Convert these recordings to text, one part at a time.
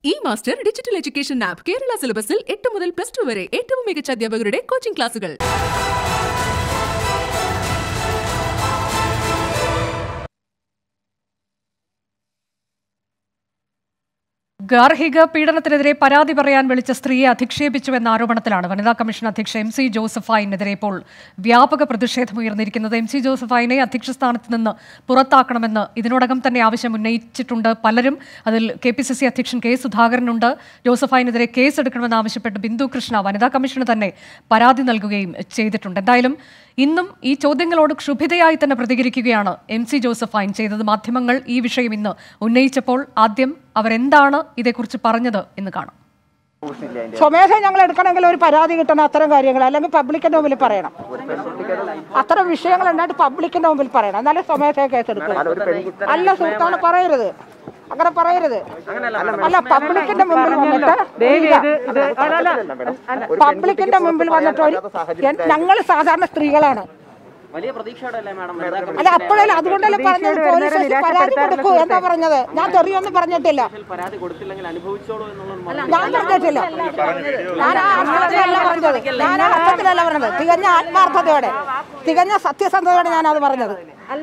E master digital education app Kerala സിലബസിൽ എട്ട് മുതൽ പ്ലസ് ടു വരെ ഏറ്റവും മികച്ച അധ്യാപകരുടെ കോച്ചിംഗ് ക്ലാസുകൾ ഗാർഹിക പീഡനത്തിനെതിരെ പരാതി പറയാൻ വിളിച്ച സ്ത്രീയെ അധിക്ഷേപിച്ചുവെന്ന ആരോപണത്തിലാണ് വനിതാ കമ്മീഷൻ അധ്യക്ഷ എം സി ജോസഫൈനെതിരെ ഇപ്പോൾ വ്യാപക പ്രതിഷേധം ഉയർന്നിരിക്കുന്നത് എം സി ജോസഫൈനെ അധ്യക്ഷ സ്ഥാനത്ത് നിന്ന് പുറത്താക്കണമെന്ന് ഇതിനോടകം തന്നെ ആവശ്യം ഉന്നയിച്ചിട്ടുണ്ട് പലരും അതിൽ കെ പി സി സി അധ്യക്ഷൻ കെ സുധാകരനുണ്ട് ജോസഫൈനെതിരെ കേസ് എടുക്കണമെന്ന് ആവശ്യപ്പെട്ട് ബിന്ദു കൃഷ്ണ വനിതാ കമ്മീഷന് തന്നെ പരാതി നൽകുകയും ചെയ്തിട്ടുണ്ട് എന്തായാലും ഇന്നും ഈ ചോദ്യങ്ങളോട് ക്ഷുഭിതയായി തന്നെ പ്രതികരിക്കുകയാണ് എം സി ജോസഫൈൻ ചെയ്തത് മാധ്യമങ്ങൾ ഈ വിഷയം ഇന്ന് ഉന്നയിച്ചപ്പോൾ ആദ്യം അവരെന്താണ് ഇതേക്കുറിച്ച് പറഞ്ഞത് എന്ന് കാണാം സ്വമേധ ഞങ്ങൾ എടുക്കണമെങ്കിൽ ഒരു പരാതി കിട്ടണം അത്തരം കാര്യങ്ങൾ അല്ലെങ്കിൽ പബ്ലിക്കിന്റെ മുമ്പിൽ പറയണം അത്തരം വിഷയങ്ങൾ ഉണ്ടായിട്ട് പബ്ലിക്കിന്റെ മുമ്പിൽ പറയണം എന്നാലേ സ്വമേധ കേസ് എടുക്കുക അല്ല സുഹൃത്താണ് പറയരുത് അങ്ങനെ പറയരുത് അല്ല പബ്ലിക്കിന്റെ മുമ്പിൽ വന്നിട്ട് പബ്ലിക്കിന്റെ മുമ്പിൽ വന്നിട്ട് ഒരു ഞങ്ങൾ സാധാരണ സ്ത്രീകളാണ് വലിയ പ്രതീക്ഷയോടെയല്ലേ മാഡം അല്ല അപ്പോഴല്ലേ അതുകൊണ്ടല്ലേ പറഞ്ഞത് പോലീസ് സ്റ്റേഷനിൽ പരാതി കൊടുക്കൂ എന്താ പറഞ്ഞത് ഞാൻ തെറിയൊന്നും പറഞ്ഞിട്ടില്ല പരാതി കൊടുത്തില്ലെങ്കിൽ അനുഭവിച്ചോളൂ എന്നുള്ള ഞാൻ പറഞ്ഞിട്ടില്ല ഞാൻ ആ അർത്ഥത്തിലല്ല പറഞ്ഞത് ഞാൻ ആ അർത്ഥത്തിലല്ല പറഞ്ഞത് തികഞ്ഞ ആത്മാർത്ഥതയോടെ തികഞ്ഞ സത്യസന്ധതയോടെ ഞാൻ അത് പറഞ്ഞത്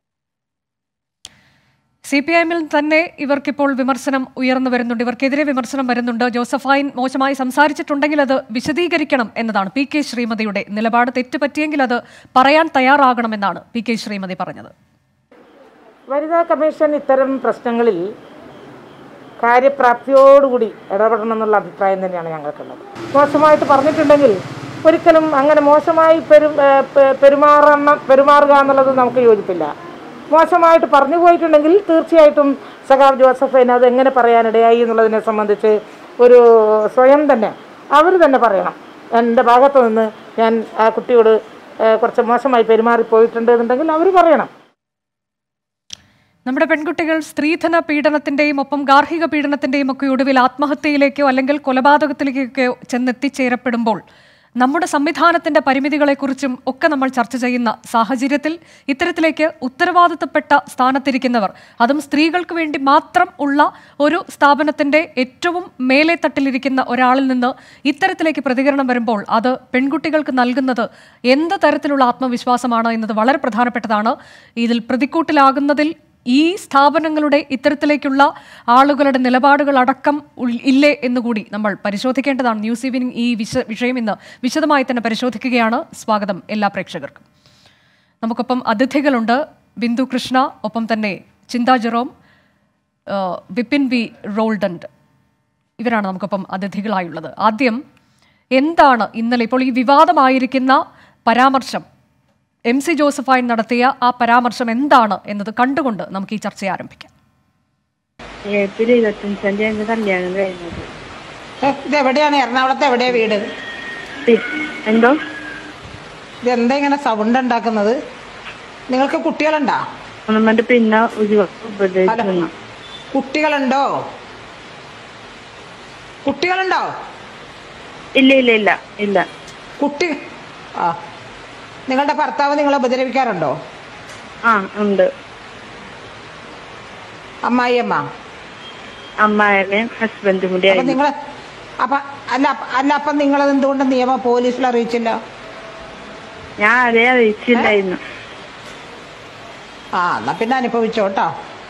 സി പി ഐഎമ്മിൽ തന്നെ ഇവർക്കിപ്പോൾ വിമർശനം ഉയർന്നു വരുന്നുണ്ട് ഇവർക്കെതിരെ വിമർശനം വരുന്നുണ്ട് ജോസഫൈൻ മോശമായി സംസാരിച്ചിട്ടുണ്ടെങ്കിൽ അത് വിശദീകരിക്കണം എന്നതാണ് പി കെ ശ്രീമതിയുടെ നിലപാട് തെറ്റുപറ്റിയെങ്കിൽ അത് പറയാൻ തയ്യാറാകണമെന്നാണ് പി കെ ശ്രീമതി പറഞ്ഞത് വനിതാ കമ്മീഷൻ ഇത്തരം പ്രശ്നങ്ങളിൽ കാര്യപ്രാപ്തിയോടുകൂടി ഇടപെടണം എന്നുള്ള അഭിപ്രായം തന്നെയാണ് ഞങ്ങൾക്കുള്ളത് മോശമായിട്ട് പറഞ്ഞിട്ടുണ്ടെങ്കിൽ ഒരിക്കലും അങ്ങനെ മോശമായി പെരു ഏ, പെ- പെരുമാറണം പെരുമാറുക എന്നുള്ളത് നമുക്ക് യോജിപ്പില്ല മോശമായിട്ട് പറഞ്ഞു പോയിട്ടുണ്ടെങ്കിൽ തീർച്ചയായിട്ടും സഖാവ് ജോസഫൈന് അത് എങ്ങനെ പറയാനിടയായി എന്നുള്ളതിനെ സംബന്ധിച്ച് ഒരു സ്വയം തന്നെ അവർ തന്നെ പറയണം എൻ്റെ ഭാഗത്ത് നിന്ന് ഞാൻ ആ കുട്ടിയോട് ഏ, കുറച്ച് മോശമായി പെരുമാറിപ്പോയിട്ടുണ്ട് എന്നുണ്ടെങ്കിൽ അവർ പറയണം നമ്മുടെ പെൺകുട്ടികൾ സ്ത്രീധന പീഡനത്തിന്റെയും ഒപ്പം ഗാർഹിക പീഡനത്തിന്റെയും ഒക്കെ ഒടുവിൽ ആത്മഹത്യയിലേക്കോ അല്ലെങ്കിൽ കൊലപാതകത്തിലേക്കോ ചെന്നെത്തിച്ചേരപ്പെടുമ്പോൾ നമ്മുടെ സംവിധാനത്തിന്റെ പരിമിതികളെക്കുറിച്ചും ഒക്കെ നമ്മൾ ചർച്ച ചെയ്യുന്ന സാഹചര്യത്തിൽ ഇത്തരത്തിലേക്ക് ഉത്തരവാദിത്തപ്പെട്ട സ്ഥാനത്തിരിക്കുന്നവർ അതും സ്ത്രീകൾക്ക് വേണ്ടി മാത്രം ഉള്ള ഒരു സ്ഥാപനത്തിന്റെ ഏറ്റവും മേലെ തട്ടിലിരിക്കുന്ന ഒരാളിൽ നിന്ന് ഇത്തരത്തിലേക്ക് പ്രതികരണം വരുമ്പോൾ അത് പെൺകുട്ടികൾക്ക് നൽകുന്നത് എന്ത് തരത്തിലുള്ള ആത്മവിശ്വാസമാണ് എന്നത് വളരെ പ്രധാനപ്പെട്ടതാണ് ഇതിൽ പ്രതിക്കൂട്ടിലാകുന്നതിൽ ഈ സ്ഥാപനങ്ങളുടെ ഇത്തരത്തിലേക്കുള്ള ആളുകളുടെ നിലപാടുകൾ അടക്കം ഉൾ- ഇല്ലേ എന്നുകൂടി നമ്മൾ പരിശോധിക്കേണ്ടതാണ് ന്യൂസ് ഈവനിംഗ് ഈ വിശ വിഷയം ഇന്ന് വിശദമായി തന്നെ പരിശോധിക്കുകയാണ് സ്വാഗതം എല്ലാ പ്രേക്ഷകർക്കും നമുക്കൊപ്പം അതിഥികളുണ്ട് ബിന്ദു കൃഷ്ണ ഒപ്പം തന്നെ ചിന്താ ജെറോം ആ, വിപിൻ വി റോൾഡൻഡ് ഇവരാണ് നമുക്കൊപ്പം അതിഥികളായുള്ളത് ആദ്യം എന്താണ് ഇന്നലെ ഇപ്പോൾ ഈ വിവാദമായിരിക്കുന്ന പരാമർശം എം സി ജോസഫായി നടത്തിയ ആ പരാമർശം എന്താണ് എന്നത് കണ്ടുകൊണ്ട് നമുക്ക് ഈ ചർച്ച ആരംഭിക്കാം ഏപ്രിൽ ഇരുപത്തഞ്ചാം തീയതി കല്യാണം കഴിഞ്ഞത് ഏ, ഇത് എവിടെയാണ് എറണാകുളത്ത് എവിടെയാ വീട് പി- എന്തോ ഇത് എന്താ ഇങ്ങനെ സൗണ്ട് ഉണ്ടാക്കുന്നത് നിങ്ങൾക്ക് കുട്ടികളുണ്ടോ ഒന്നും കണ്ട് പിന്നെ ഒരു ഉപദേശിച്ചു കുട്ടികളുണ്ടോ കുട്ടികളുണ്ടോ ഇല്ല ഇല്ല ഇല്ല ഇല്ല കുട്ടി ആ നിങ്ങളുടെ ഭർത്താവ് നിങ്ങളെ ഉപദ്രവിക്കാറുണ്ടോ ആ ഉണ്ട് അമ്മായിയമ്മ അമ്മായമ്മയും ഹസ്ബൻഡും കൂടി അപ്പൊ ആയിരുന്നു നിങ്ങൾ അപ്പൊ അല്ല അപ്പ- അല്ല അപ്പൊ നിങ്ങൾ എന്തുകൊണ്ട് നിയമം പോലീസിൽ അറിയിച്ചില്ല ഞാൻ അതേ അറിയിച്ചില്ലായിരുന്നു ആ എന്നാ പിന്നെ അനുഭവിച്ചോട്ടോ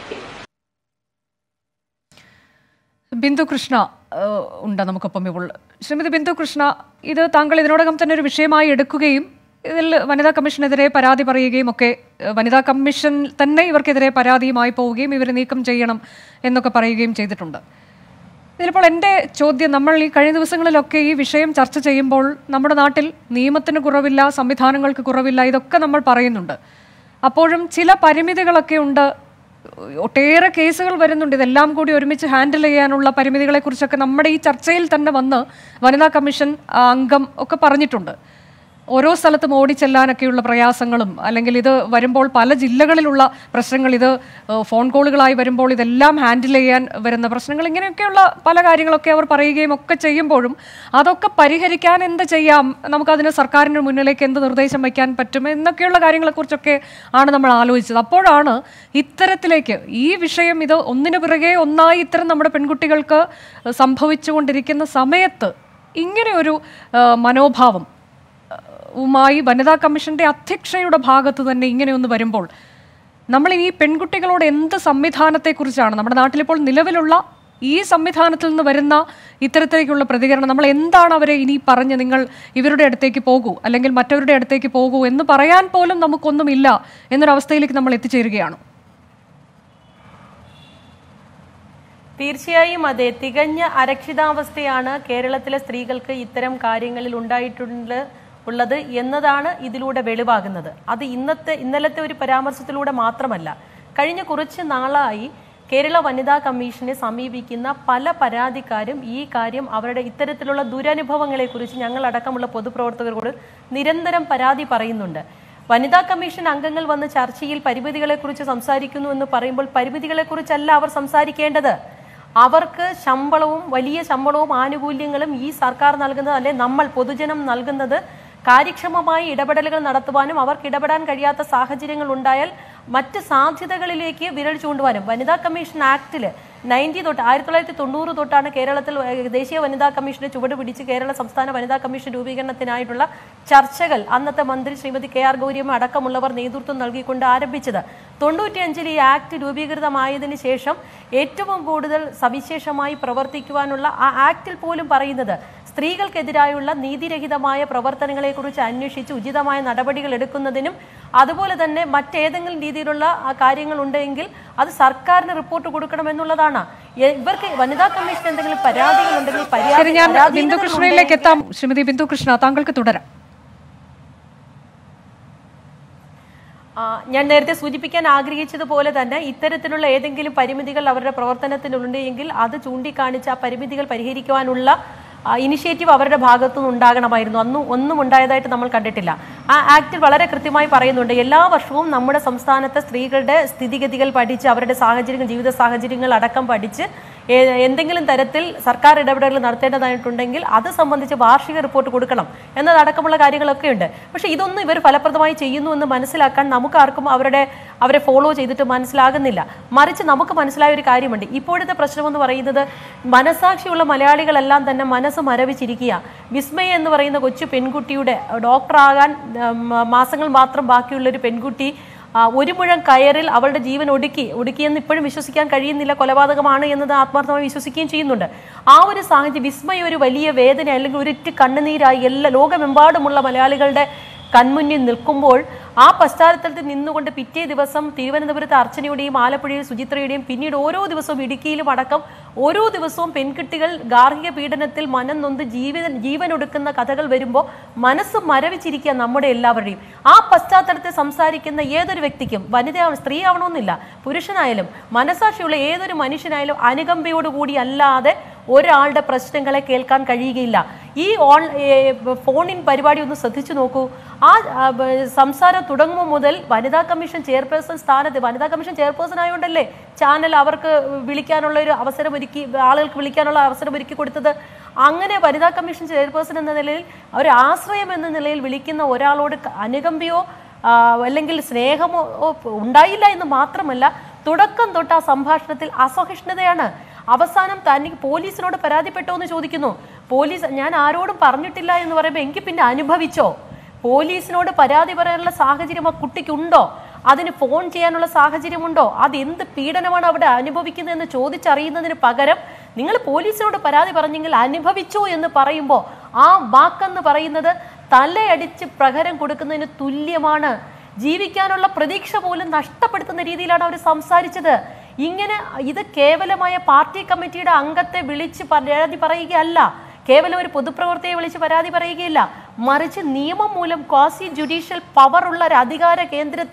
ബിന്ദു കൃഷ്ണ ആ, ഉണ്ട് നമുക്കൊപ്പം ഇപ്പോൾ ശ്രീമതി ബിന്ദു കൃഷ്ണ ഇത് താങ്കൾ ഇതിനോടകം തന്നെ ഒരു വിഷയമായി എടുക്കുകയും ഇതിൽ വനിതാ കമ്മീഷനെതിരെ പരാതി പറയുകയും ഒക്കെ ഏഹ്, വനിതാ കമ്മീഷൻ തന്നെ ഇവർക്കെതിരെ പരാതിയുമായി പോവുകയും ഇവരെ നീക്കം ചെയ്യണം എന്നൊക്കെ പറയുകയും ചെയ്തിട്ടുണ്ട് ഇതിലിപ്പോൾ എൻ്റെ ചോദ്യം നമ്മൾ ഈ കഴിഞ്ഞ ദിവസങ്ങളിലൊക്കെ ഈ വിഷയം ചർച്ച ചെയ്യുമ്പോൾ നമ്മുടെ നാട്ടിൽ നിയമത്തിന് കുറവില്ല സംവിധാനങ്ങൾക്ക് കുറവില്ല ഇതൊക്കെ നമ്മൾ പറയുന്നുണ്ട് അപ്പോഴും ചില പരിമിതികളൊക്കെ ഉണ്ട് ഒട്ടേറെ കേസുകൾ വരുന്നുണ്ട് ഇതെല്ലാം കൂടി ഒരുമിച്ച് ഹാൻഡിൽ ചെയ്യാനുള്ള പരിമിതികളെക്കുറിച്ചൊക്കെ നമ്മുടെ ഈ ചർച്ചയിൽ തന്നെ വന്ന് വനിതാ കമ്മീഷൻ ആ, അംഗം ഒക്കെ പറഞ്ഞിട്ടുണ്ട് ഓരോ സ്ഥലത്തും ഓടിച്ചെല്ലാനൊക്കെയുള്ള പ്രയാസങ്ങളും അല്ലെങ്കിൽ ഇത് വരുമ്പോൾ പല ജില്ലകളിലുള്ള പ്രശ്നങ്ങൾ ഇത് ഏഹ്, ഫോൺ കോളുകളായി വരുമ്പോൾ ഇതെല്ലാം ഹാൻഡിൽ ചെയ്യാൻ വരുന്ന പ്രശ്നങ്ങൾ ഇങ്ങനെയൊക്കെയുള്ള പല കാര്യങ്ങളൊക്കെ അവർ പറയുകയും ഒക്കെ ചെയ്യുമ്പോഴും അതൊക്കെ പരിഹരിക്കാൻ എന്ത് ചെയ്യാം നമുക്കതിന് സർക്കാരിന് മുന്നിലേക്ക് എന്ത് നിർദ്ദേശം വയ്ക്കാൻ പറ്റും എന്നൊക്കെയുള്ള കാര്യങ്ങളെക്കുറിച്ചൊക്കെ ആണ് നമ്മൾ ആലോചിച്ചത് അപ്പോഴാണ് ഇത്തരത്തിലേക്ക് ഈ വിഷയം ഇത് ഒന്നിനു പിറകെ ഒന്നായി ഇത്തരം നമ്മുടെ പെൺകുട്ടികൾക്ക് സംഭവിച്ചുകൊണ്ടിരിക്കുന്ന സമയത്ത് ഇങ്ങനെ ഒരു ആ, മനോഭാവം വുമായി വനിതാ കമ്മീഷന്റെ അധ്യക്ഷയുടെ ഭാഗത്ത് തന്നെ ഇങ്ങനെയൊന്ന് വരുമ്പോൾ നമ്മൾ ഈ പെൺകുട്ടികളോട് എന്ത് സംവിധാനത്തെക്കുറിച്ചാണ് നമ്മുടെ നാട്ടിലിപ്പോൾ നിലവിലുള്ള ഈ സംവിധാനത്തിൽ നിന്ന് വരുന്ന ഇത്തരത്തിലേക്കുള്ള പ്രതികരണം നമ്മൾ എന്താണ് അവരെ ഇനി പറഞ്ഞ് നിങ്ങൾ ഇവരുടെ അടുത്തേക്ക് പോകൂ അല്ലെങ്കിൽ മറ്റവരുടെ അടുത്തേക്ക് പോകൂ എന്ന് പറയാൻ പോലും നമുക്കൊന്നുമില്ല എന്നൊരവസ്ഥയിലേക്ക് നമ്മൾ എത്തിച്ചേരുകയാണ് തീർച്ചയായും അതെ തികഞ്ഞ അരക്ഷിതാവസ്ഥയാണ് കേരളത്തിലെ സ്ത്രീകൾക്ക് ഇത്തരം കാര്യങ്ങളിൽ ഉണ്ടായിട്ടുണ്ട് ഉള്ളത് എന്നതാണ് ഇതിലൂടെ വെളിവാകുന്നത് അത് ഇന്നത്തെ ഇന്നലത്തെ ഒരു പരാമർശത്തിലൂടെ മാത്രമല്ല കഴിഞ്ഞ കുറച്ച് നാളായി കേരള വനിതാ കമ്മീഷനെ സമീപിക്കുന്ന പല പരാതിക്കാരും ഈ കാര്യം അവരുടെ ഇത്തരത്തിലുള്ള ദുരനുഭവങ്ങളെക്കുറിച്ച് ഞങ്ങളടക്കമുള്ള പൊതുപ്രവർത്തകരോട് നിരന്തരം പരാതി പറയുന്നുണ്ട് വനിതാ കമ്മീഷൻ അംഗങ്ങൾ വന്ന് ചർച്ചയിൽ പരിമിതികളെക്കുറിച്ച് സംസാരിക്കുന്നു എന്ന് പറയുമ്പോൾ പരിമിതികളെക്കുറിച്ചല്ല അവർ സംസാരിക്കേണ്ടത് അവർക്ക് ശമ്പളവും വലിയ ശമ്പളവും ആനുകൂല്യങ്ങളും ഈ സർക്കാർ നൽകുന്നത് അല്ലെ നമ്മൾ പൊതുജനം നൽകുന്നത് കാര്യക്ഷമമായി ഇടപെടലുകൾ നടത്തുവാനും അവർക്ക് ഇടപെടാൻ കഴിയാത്ത സാഹചര്യങ്ങൾ ഉണ്ടായാൽ മറ്റ് സാധ്യതകളിലേക്ക് വിരൽ ചൂണ്ടുവാനും വനിതാ കമ്മീഷൻ ആക്ടില് നയൻറ്റി തൊട്ട് ആയിരത്തി തൊള്ളായിരത്തി തൊണ്ണൂറ് തൊട്ടാണ് കേരളത്തിൽ ഏഹ്, ദേശീയ വനിതാ കമ്മീഷന്റെ ചുവട് പിടിച്ച് കേരള സംസ്ഥാന വനിതാ കമ്മീഷൻ രൂപീകരണത്തിനായിട്ടുള്ള ചർച്ചകൾ അന്നത്തെ മന്ത്രി ശ്രീമതി കെ ആർ ഗൗരിയമ്മ അടക്കമുള്ളവർ നേതൃത്വം നൽകിക്കൊണ്ട് ആരംഭിച്ചത് തൊണ്ണൂറ്റിയഞ്ചിൽ ഈ ആക്ട് രൂപീകൃതമായതിനു ശേഷം ഏറ്റവും കൂടുതൽ സവിശേഷമായി പ്രവർത്തിക്കുവാനുള്ള ആ ആക്ടിൽ പോലും പറയുന്നത് സ്ത്രീകൾക്കെതിരായുള്ള നീതിരഹിതമായ പ്രവർത്തനങ്ങളെക്കുറിച്ച് അന്വേഷിച്ച് ഉചിതമായ നടപടികൾ എടുക്കുന്നതിനും അതുപോലെ തന്നെ മറ്റേതെങ്കിലും രീതിയിലുള്ള ആ, കാര്യങ്ങൾ ഉണ്ടെങ്കിൽ അത് സർക്കാരിന് റിപ്പോർട്ട് കൊടുക്കണമെന്നുള്ളതാണ് എ- ഇവർക്ക് വനിതാ കമ്മീഷൻ എന്തെങ്കിലും പരാതികൾ ഉണ്ടെങ്കിൽ ശരി ഞാൻ പരാതി- ബിന്ദു കൃഷ്ണയിലേക്ക് എത്താം ശ്രീമതി ബിന്ദു കൃഷ്ണ താങ്കൾക്ക് തുടരാം ആ, ഞാൻ നേരത്തെ സൂചിപ്പിക്കാൻ ആഗ്രഹിച്ചതുപോലെ തന്നെ ഇത്തരത്തിലുള്ള ഏതെങ്കിലും പരിമിതികൾ അവരുടെ പ്രവർത്തനത്തിനുണ്ട് എങ്കിൽ അത് ചൂണ്ടിക്കാണിച്ച് ആ പരിമിതികൾ പരിഹരിക്കുവാനുള്ള ആ, ഇനിഷ്യേറ്റീവ് അവരുടെ ഭാഗത്തുനിന്ന് ഉണ്ടാകണമായിരുന്നു അന്നും ഒന്നും ഉണ്ടായതായിട്ട് നമ്മൾ കണ്ടിട്ടില്ല ആ ആക്ടിൽ വളരെ കൃത്യമായി പറയുന്നുണ്ട് എല്ലാ വർഷവും നമ്മുടെ സംസ്ഥാനത്തെ സ്ത്രീകളുടെ സ്ഥിതിഗതികൾ പഠിച്ച് അവരുടെ സാഹചര്യങ്ങൾ ജീവിത സാഹചര്യങ്ങൾ അടക്കം പഠിച്ച് ഏ- എന്തെങ്കിലും തരത്തിൽ സർക്കാർ ഇടപെടലുകൾ നടത്തേണ്ടതായിട്ടുണ്ടെങ്കിൽ അത് സംബന്ധിച്ച് വാർഷിക റിപ്പോർട്ട് കൊടുക്കണം എന്നതടക്കമുള്ള കാര്യങ്ങളൊക്കെ ഉണ്ട് പക്ഷേ ഇതൊന്നും ഇവർ ഫലപ്രദമായി ചെയ്യുന്നു എന്ന് മനസ്സിലാക്കാൻ നമുക്ക് ആർക്കും അവരുടെ അവരെ ഫോളോ ചെയ്തിട്ട് മനസ്സിലാകുന്നില്ല മറിച്ച് നമുക്ക് മനസ്സിലായ ഒരു കാര്യമുണ്ട് ഇപ്പോഴത്തെ പ്രശ്നമെന്ന് പറയുന്നത് മനസാക്ഷിയുള്ള മലയാളികളെല്ലാം തന്നെ മനസ്സ് മരവിച്ചിരിക്കുക വിസ്മയ എന്ന് പറയുന്ന കൊച്ചു പെൺകുട്ടിയുടെ ഡോക്ടറാകാൻ ഉം, മാസങ്ങൾ മാത്രം ബാക്കിയുള്ള ഒരു പെൺകുട്ടി ആ, ഒരു മുഴം കയറിൽ അവളുടെ ജീവൻ ഒടുക്കി ഒടുക്കിയെന്ന് ഇപ്പോഴും വിശ്വസിക്കാൻ കഴിയുന്നില്ല കൊലപാതകമാണ് എന്നത് ആത്മാർത്ഥമായി വിശ്വസിക്കുകയും ചെയ്യുന്നുണ്ട് ആ ഒരു സാഹചര്യം വിസ്മയ ഒരു വലിയ വേദന അല്ലെങ്കിൽ ഒരിറ്റ് കണ്ണുനീരായി എല്ലാ ലോകമെമ്പാടുമുള്ള മലയാളികളുടെ കൺമുന്നിൽ നിൽക്കുമ്പോൾ ആ പശ്ചാത്തലത്തിൽ നിന്നുകൊണ്ട് പിറ്റേ ദിവസം തിരുവനന്തപുരത്ത് അർച്ചനയുടെയും ആലപ്പുഴയിൽ സുചിത്രയുടെയും പിന്നീട് ഓരോ ദിവസവും ഇടുക്കിയിലും അടക്കം ഓരോ ദിവസവും പെൺകുട്ടികൾ ഗാർഹിക പീഡനത്തിൽ മനം നൊന്ത് ജീവൻ ജീവനൊടുക്കുന്ന കഥകൾ വരുമ്പോൾ മനസ്സ് മരവിച്ചിരിക്കുക നമ്മുടെ എല്ലാവരുടെയും ആ പശ്ചാത്തലത്തിൽ സംസാരിക്കുന്ന ഏതൊരു വ്യക്തിക്കും വനിത സ്ത്രീ ആവണമെന്നില്ല പുരുഷനായാലും മനസാക്ഷിയുള്ള ഏതൊരു മനുഷ്യനായാലും അനുകമ്പയോടുകൂടി അല്ലാതെ ഒരാളുടെ പ്രശ്നങ്ങളെ കേൾക്കാൻ കഴിയുകയില്ല ഈ ഓൺ ഫോണിൻ പരിപാടി ഒന്ന് ശ്രദ്ധിച്ചു നോക്കൂ ആ ആ, ബ- സംസാരം തുടങ്ങുമ്പോൾ മുതൽ വനിതാ കമ്മീഷൻ ചെയർപേഴ്സൺ സ്ഥാനത്ത് വനിതാ കമ്മീഷൻ ചെയർപേഴ്സൺ ആയതുകൊണ്ടല്ലേ ചാനൽ അവർക്ക് വിളിക്കാനുള്ള ഒരു അവസരം ഒരുക്കി ആളുകൾക്ക് വിളിക്കാനുള്ള അവസരം ഒരുക്കി കൊടുത്തത് അങ്ങനെ വനിതാ കമ്മീഷൻ ചെയർപേഴ്സൺ എന്ന നിലയിൽ ഒരു ആശ്രയം എന്ന നിലയിൽ വിളിക്കുന്ന ഒരാളോട് ക- അനുകമ്പയോ ആ, അല്ലെങ്കിൽ സ്നേഹമോ ഓ, ഉണ്ടായില്ല എന്ന് മാത്രമല്ല തുടക്കം തൊട്ട് ആ സംഭാഷണത്തിൽ അസഹിഷ്ണുതയാണ് അവസാനം തനിക്ക് പോലീസിനോട് പരാതിപ്പെട്ടോ എന്ന് ചോദിക്കുന്നു പോലീസ് ഞാൻ ആരോടും പറഞ്ഞിട്ടില്ല എന്ന് പറയുമ്പോൾ എങ്കിൽ പിന്നെ അനുഭവിച്ചോ പോലീസിനോട് പരാതി പറയാനുള്ള സാഹചര്യം ആ കുട്ടിക്കുണ്ടോ അതിന് ഫോൺ ചെയ്യാനുള്ള സാഹചര്യമുണ്ടോ അത് എന്ത് പീഡനമാണ് അവിടെ അനുഭവിക്കുന്നതെന്ന് ചോദിച്ചറിയുന്നതിന് പകരം നിങ്ങൾ പോലീസിനോട് പരാതി പറഞ്ഞെങ്കിൽ അനുഭവിച്ചോ എന്ന് പറയുമ്പോൾ ആ വാക്കെന്ന് പറയുന്നത് തലയടിച്ച് പ്രഹരം കൊടുക്കുന്നതിന് തുല്യമാണ് ജീവിക്കാനുള്ള പ്രതീക്ഷ പോലും നഷ്ടപ്പെടുത്തുന്ന രീതിയിലാണ് അവർ സംസാരിച്ചത് ഇങ്ങനെ ഇത് കേവലമായ പാർട്ടി കമ്മിറ്റിയുടെ അംഗത്തെ വിളിച്ച് പരാതി പറയുകയല്ല കേവലം ഒരു പൊതുപ്രവർത്തകയെ വിളിച്ച് പരാതി പറയുകയില്ല മറിച്ച് നിയമം മൂലം ക്വാസി ജുഡീഷ്യൽ പവർ ഉള്ള ഒരു അധികാര കേന്ദ്രത്തെ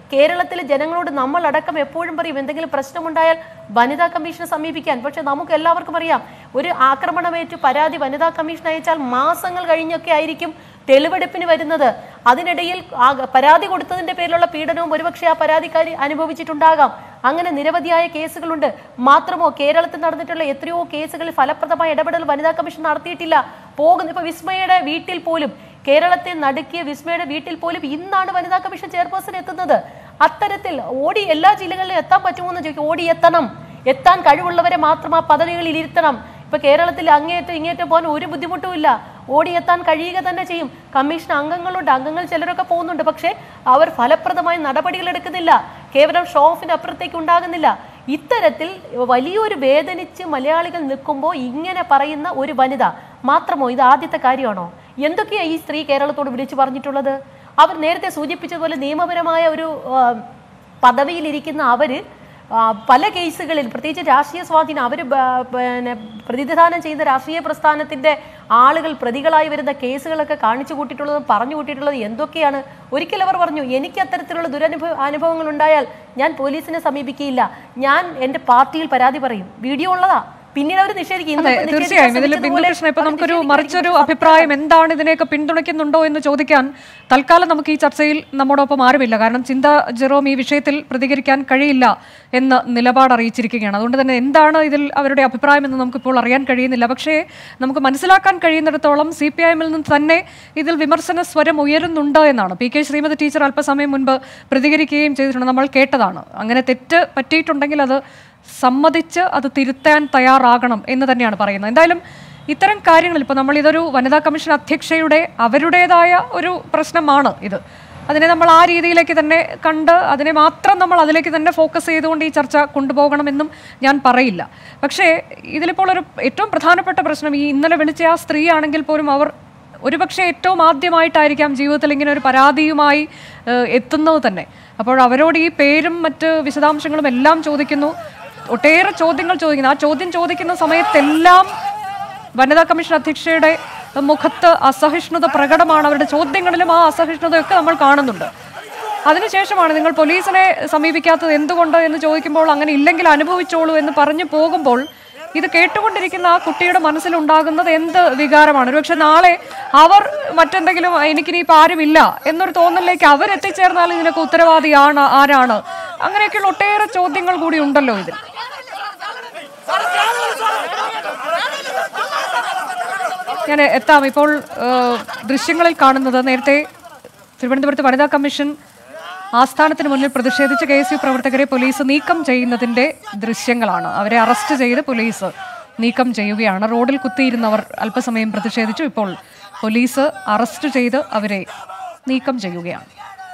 കേരളത്തിലെ ജനങ്ങളോട് നമ്മളടക്കം എപ്പോഴും പറയും എന്തെങ്കിലും പ്രശ്നമുണ്ടായാൽ വനിതാ കമ്മീഷനെ സമീപിക്കാൻ പക്ഷെ നമുക്ക് എല്ലാവർക്കും അറിയാം ഒരു ആക്രമണമേറ്റ് പരാതി വനിതാ കമ്മീഷൻ അയച്ചാൽ മാസങ്ങൾ കഴിഞ്ഞൊക്കെ ആയിരിക്കും തെളിവെടുപ്പിന് വരുന്നത് അതിനിടയിൽ ആ പരാതി കൊടുത്തതിന്റെ പേരിലുള്ള പീഡനവും ഒരുപക്ഷെ ആ പരാതിക്കാരി അനുഭവിച്ചിട്ടുണ്ടാകാം അങ്ങനെ നിരവധിയായ കേസുകളുണ്ട് മാത്രമോ കേരളത്തിൽ നടന്നിട്ടുള്ള എത്രയോ കേസുകളിൽ ഫലപ്രദമായ ഇടപെടൽ വനിതാ കമ്മീഷൻ നടത്തിയിട്ടില്ല പോകുന്ന ഇപ്പൊ വിസ്മയുടെ വീട്ടിൽ പോലും കേരളത്തെ നടുക്കിയ വിസ്മയുടെ വീട്ടിൽ പോലും ഇന്നാണ് വനിതാ കമ്മീഷൻ ചെയർപേഴ്സൺ എത്തുന്നത് അത്തരത്തിൽ ഓടി എല്ലാ ജില്ലകളിലും എത്താൻ പറ്റുമോ എന്ന് ചോദിക്കും ഓടി എത്തണം എത്താൻ കഴിവുള്ളവരെ മാത്രം ആ പദവികളിൽ ഇരുത്തണം ഇപ്പൊ കേരളത്തിൽ അങ്ങേയറ്റം ഇങ്ങേറ്റം പോകാൻ ഒരു ബുദ്ധിമുട്ടും ഇല്ല ഓടിയെത്താൻ കഴിയുക തന്നെ ചെയ്യും കമ്മീഷൻ അംഗങ്ങളുണ്ട് അംഗങ്ങൾ ചിലരൊക്കെ പോകുന്നുണ്ട് പക്ഷേ അവർ ഫലപ്രദമായ നടപടികൾ എടുക്കുന്നില്ല കേവലം ഷോ ഓഫിന് അപ്പുറത്തേക്ക് ഉണ്ടാകുന്നില്ല ഇത്തരത്തിൽ വലിയൊരു വേദനിച്ച് മലയാളികൾ നിൽക്കുമ്പോൾ ഇങ്ങനെ പറയുന്ന ഒരു വനിത മാത്രമോ ഇത് ആദ്യത്തെ കാര്യമാണോ എന്തൊക്കെയാ ഈ സ്ത്രീ കേരളത്തോട് വിളിച്ചു പറഞ്ഞിട്ടുള്ളത് അവർ നേരത്തെ സൂചിപ്പിച്ചതുപോലെ നിയമപരമായ ഒരു ആ, പദവിയിലിരിക്കുന്ന അവര് ആ, പല കേസുകളിൽ പ്രത്യേകിച്ച് രാഷ്ട്രീയ സ്വാധീനം അവർ പിന്നെ പ്രതിനിധാനം ചെയ്യുന്ന രാഷ്ട്രീയ പ്രസ്ഥാനത്തിന്റെ ആളുകൾ പ്രതികളായി വരുന്ന കേസുകളൊക്കെ കാണിച്ചു കൂട്ടിയിട്ടുള്ളതും പറഞ്ഞു കൂട്ടിയിട്ടുള്ളതും എന്തൊക്കെയാണ് ഒരിക്കൽ അവർ പറഞ്ഞു എനിക്ക് അത്തരത്തിലുള്ള ദുരനുഭവ അനുഭവങ്ങൾ ഉണ്ടായാൽ ഞാൻ പോലീസിനെ സമീപിക്കുകയില്ല ഞാൻ എൻ്റെ പാർട്ടിയിൽ പരാതി പറയും വീഡിയോ ഉള്ളതാ പിന്നീട് അവർ നിഷേധിക്കും അതെ ഇന്നിപ്പോ തീർച്ചയായും നിഷേധിക്കാൻ ഇതിൽ ബിന്ദു ശ്രമിച്ചതുപോലെ കൃഷ്ണ ഇപ്പൊ അവർ നമുക്കൊരു നിഷേധിക്കാൻ മറിച്ചൊരു സാധ്യത അഭിപ്രായം എന്താണ് ഇതിനെയൊക്കെ പിന്തുണയ്ക്കുന്നുണ്ടോ എന്ന് ചോദിക്കാൻ തൽക്കാലം നമുക്ക് ഈ ചർച്ചയിൽ നമ്മോടൊപ്പം ആരുമില്ല കാരണം ചിന്ത ജെറോം ഈ വിഷയത്തിൽ പ്രതികരിക്കാൻ കഴിയില്ല എന്ന് നിലപാട് അറിയിച്ചിരിക്കുകയാണ് അതുകൊണ്ട് തന്നെ എന്താണ് ഇതിൽ അവരുടെ അഭിപ്രായം എന്ന് നമുക്കിപ്പോൾ അറിയാൻ കഴിയുന്നില്ല പക്ഷേ നമുക്ക് മനസ്സിലാക്കാൻ കഴിയുന്നിടത്തോളം സി പി ഐ എമ്മിൽ നിന്ന് തന്നെ ഇതിൽ വിമർശന സ്വരം ഉയരുന്നുണ്ട് എന്നാണ് പി കെ ശ്രീമതി ടീച്ചർ അല്പസമയം മുൻപ് പ്രതികരിക്കുകയും ചെയ്തിട്ടുണ്ട് നമ്മൾ കേട്ടതാണ് അങ്ങനെ തെറ്റ് പറ്റിയിട്ടുണ്ടെങ്കിൽ അത് സമ്മതിച്ച് അത് തിരുത്താൻ തയ്യാറാകണം എന്ന് തന്നെയാണ് പറയുന്നത് എന്തായാലും ഇത്തരം കാര്യങ്ങൾ ഇപ്പോൾ നമ്മൾ ഇതൊരു വനിതാ കമ്മീഷൻ അധ്യക്ഷയുടെ അവരുടേതായ ഒരു പ്രശ്നമാണ് ഇത് അതിനെ നമ്മൾ ആ രീതിയിലേക്ക് തന്നെ കണ്ട് അതിനെ മാത്രം നമ്മൾ അതിലേക്ക് തന്നെ ഫോക്കസ് ചെയ്തുകൊണ്ട് ഈ ചർച്ച കൊണ്ടുപോകണമെന്നും ഞാൻ പറയില്ല പക്ഷേ ഇതിലിപ്പോൾ ഒരു ഏറ്റവും പ്രധാനപ്പെട്ട പ്രശ്നം ഈ ഇന്നലെ വിളിച്ച ആ സ്ത്രീ ആണെങ്കിൽ പോലും അവർ ഒരുപക്ഷെ ഏറ്റവും ആദ്യമായിട്ടായിരിക്കാം ജീവിതത്തിൽ ഇങ്ങനെ ഒരു പരാതിയുമായി ഏഹ്, എത്തുന്നത് തന്നെ അപ്പോൾ അവരോട് ഈ പേരും മറ്റ് വിശദാംശങ്ങളും എല്ലാം ചോദിക്കുന്നു ഒട്ടേറെ ചോദ്യങ്ങൾ ചോദിക്കുന്നു ആ ചോദ്യം ചോദിക്കുന്ന സമയത്തെല്ലാം വനിതാ കമ്മീഷൻ അധ്യക്ഷയുടെ മുഖത്ത് അസഹിഷ്ണുത പ്രകടമാണ് അവരുടെ ചോദ്യങ്ങളിലും ആ അസഹിഷ്ണുതയൊക്കെ നമ്മൾ കാണുന്നുണ്ട് അതിനുശേഷമാണ് നിങ്ങൾ പോലീസിനെ സമീപിക്കാത്തത് എന്തുകൊണ്ട് എന്ന് ചോദിക്കുമ്പോൾ അങ്ങനെ ഇല്ലെങ്കിൽ അനുഭവിച്ചോളൂ എന്ന് പറഞ്ഞു പോകുമ്പോൾ ഇത് കേട്ടുകൊണ്ടിരിക്കുന്ന ആ കുട്ടിയുടെ മനസ്സിലുണ്ടാകുന്നത് എന്ത് വികാരമാണ് ഒരുപക്ഷെ നാളെ അവർ മറ്റെന്തെങ്കിലും എനിക്കിനിയിപ്പോൾ ആരുമില്ല എന്നൊരു തോന്നലിലേക്ക് അവരെത്തിച്ചേർന്നാൽ ഇതിനൊക്കെ ഉത്തരവാദിയാണ് ആരാണ് അങ്ങനെയൊക്കെയുള്ള ഒട്ടേറെ ചോദ്യങ്ങൾ കൂടി ഉണ്ടല്ലോ ഇതിൽ ഞാൻ എത്താം ഇപ്പോൾ ഏഹ്, ദൃശ്യങ്ങളിൽ കാണുന്നത് നേരത്തെ തിരുവനന്തപുരത്ത് വനിതാ കമ്മീഷൻ ആസ്ഥാനത്തിന് മുന്നിൽ പ്രതിഷേധിച്ച് കെ എസ് യു പ്രവർത്തകരെ പോലീസ് നീക്കം ചെയ്യുന്നതിന്റെ ദൃശ്യങ്ങളാണ് അവരെ അറസ്റ്റ് ചെയ്ത് പോലീസ് നീക്കം ചെയ്യുകയാണ് റോഡിൽ കുത്തിയിരുന്നവർ അല്പസമയം പ്രതിഷേധിച്ചു ഇപ്പോൾ പോലീസ് അറസ്റ്റ് ചെയ്ത് അവരെ നീക്കം ചെയ്യുകയാണ്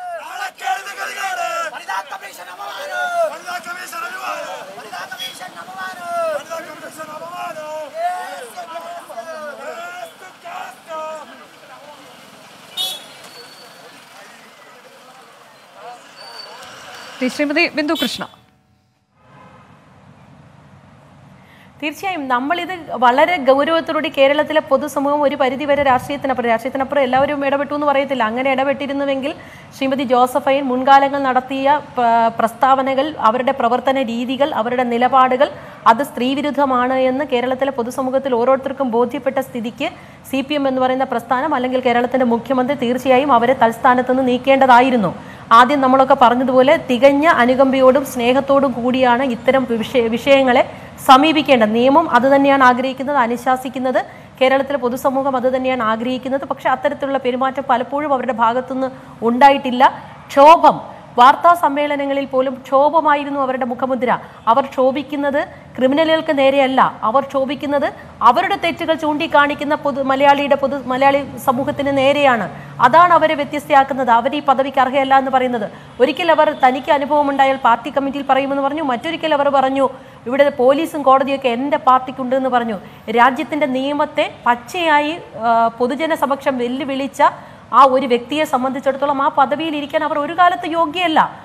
ശ്രീമതി ബിന്ദു കൃഷ്ണ തീർച്ചയായും നമ്മളിത് വളരെ ഗൗരവത്തോടുകൂടി കേരളത്തിലെ പൊതുസമൂഹം ഒരു പരിധിവരെ രാഷ്ട്രീയത്തിനപ്പുറം രാഷ്ട്രീയത്തിനപ്പുറം എല്ലാവരും ഇടപെട്ടു എന്ന് പറയത്തില്ല അങ്ങനെ ഇടപെട്ടിരുന്നുവെങ്കിൽ ശ്രീമതി ജോസഫൈൻ മുൻകാലങ്ങൾ നടത്തിയ പ- പ്രസ്താവനകൾ അവരുടെ പ്രവർത്തന രീതികൾ അവരുടെ നിലപാടുകൾ അത് സ്ത്രീവിരുദ്ധമാണ് എന്ന് കേരളത്തിലെ പൊതുസമൂഹത്തിൽ ഓരോരുത്തർക്കും ബോധ്യപ്പെട്ട സ്ഥിതിക്ക് സി പി എം എന്ന് പറയുന്ന പ്രസ്ഥാനം അല്ലെങ്കിൽ കേരളത്തിന്റെ മുഖ്യമന്ത്രി തീർച്ചയായും അവരെ തൽസ്ഥാനത്ത് നിന്ന് നീക്കേണ്ടതായിരുന്നു ആദ്യം നമ്മളൊക്കെ പറഞ്ഞതുപോലെ തികഞ്ഞ അനുകമ്പയോടും സ്നേഹത്തോടും കൂടിയാണ് ഇത്തരം വിഷയ വിഷയങ്ങളെ സമീപിക്കേണ്ടത് നിയമം അത് തന്നെയാണ് ആഗ്രഹിക്കുന്നത് അനുശാസിക്കുന്നത് കേരളത്തിലെ പൊതുസമൂഹം അത് തന്നെയാണ് ആഗ്രഹിക്കുന്നത് പക്ഷെ അത്തരത്തിലുള്ള പെരുമാറ്റം പലപ്പോഴും അവരുടെ ഭാഗത്തുനിന്ന് ഉണ്ടായിട്ടില്ല ക്ഷോഭം വാർത്താ സമ്മേളനങ്ങളിൽ പോലും ക്ഷോഭമായിരുന്നു അവരുടെ മുഖമുദ്ര അവർ ക്ഷോഭിക്കുന്നത് ക്രിമിനലുകൾക്ക് നേരെയല്ല അവർ ക്ഷോഭിക്കുന്നത് അവരുടെ തെറ്റുകൾ ചൂണ്ടിക്കാണിക്കുന്ന പൊതു മലയാളിയുടെ പൊതു മലയാളി സമൂഹത്തിന് നേരെയാണ് അതാണ് അവരെ വ്യത്യസ്തയാക്കുന്നത് അവർ ഈ പദവിക്ക് അർഹയല്ല എന്ന് പറയുന്നത് ഒരിക്കൽ അവർ തനിക്ക് അനുഭവം ഉണ്ടായാൽ പാർട്ടി കമ്മിറ്റിയിൽ പറയുമെന്ന് പറഞ്ഞു മറ്റൊരിക്കൽ അവർ പറഞ്ഞു ഇവിടെ പോലീസും കോടതിയൊക്കെ എൻ്റെ പാർട്ടിക്കുണ്ട് എന്ന് പറഞ്ഞു രാജ്യത്തിന്റെ നിയമത്തെ പച്ചയായി ആ, പൊതുജന സമക്ഷം വെല്ലുവിളിച്ച ആ ഒരു വ്യക്തിയെ സംബന്ധിച്ചിടത്തോളം ആ പദവിയിൽ ഇരിക്കാൻ അവർ ഒരു കാലത്ത് യോഗ്യയല്ല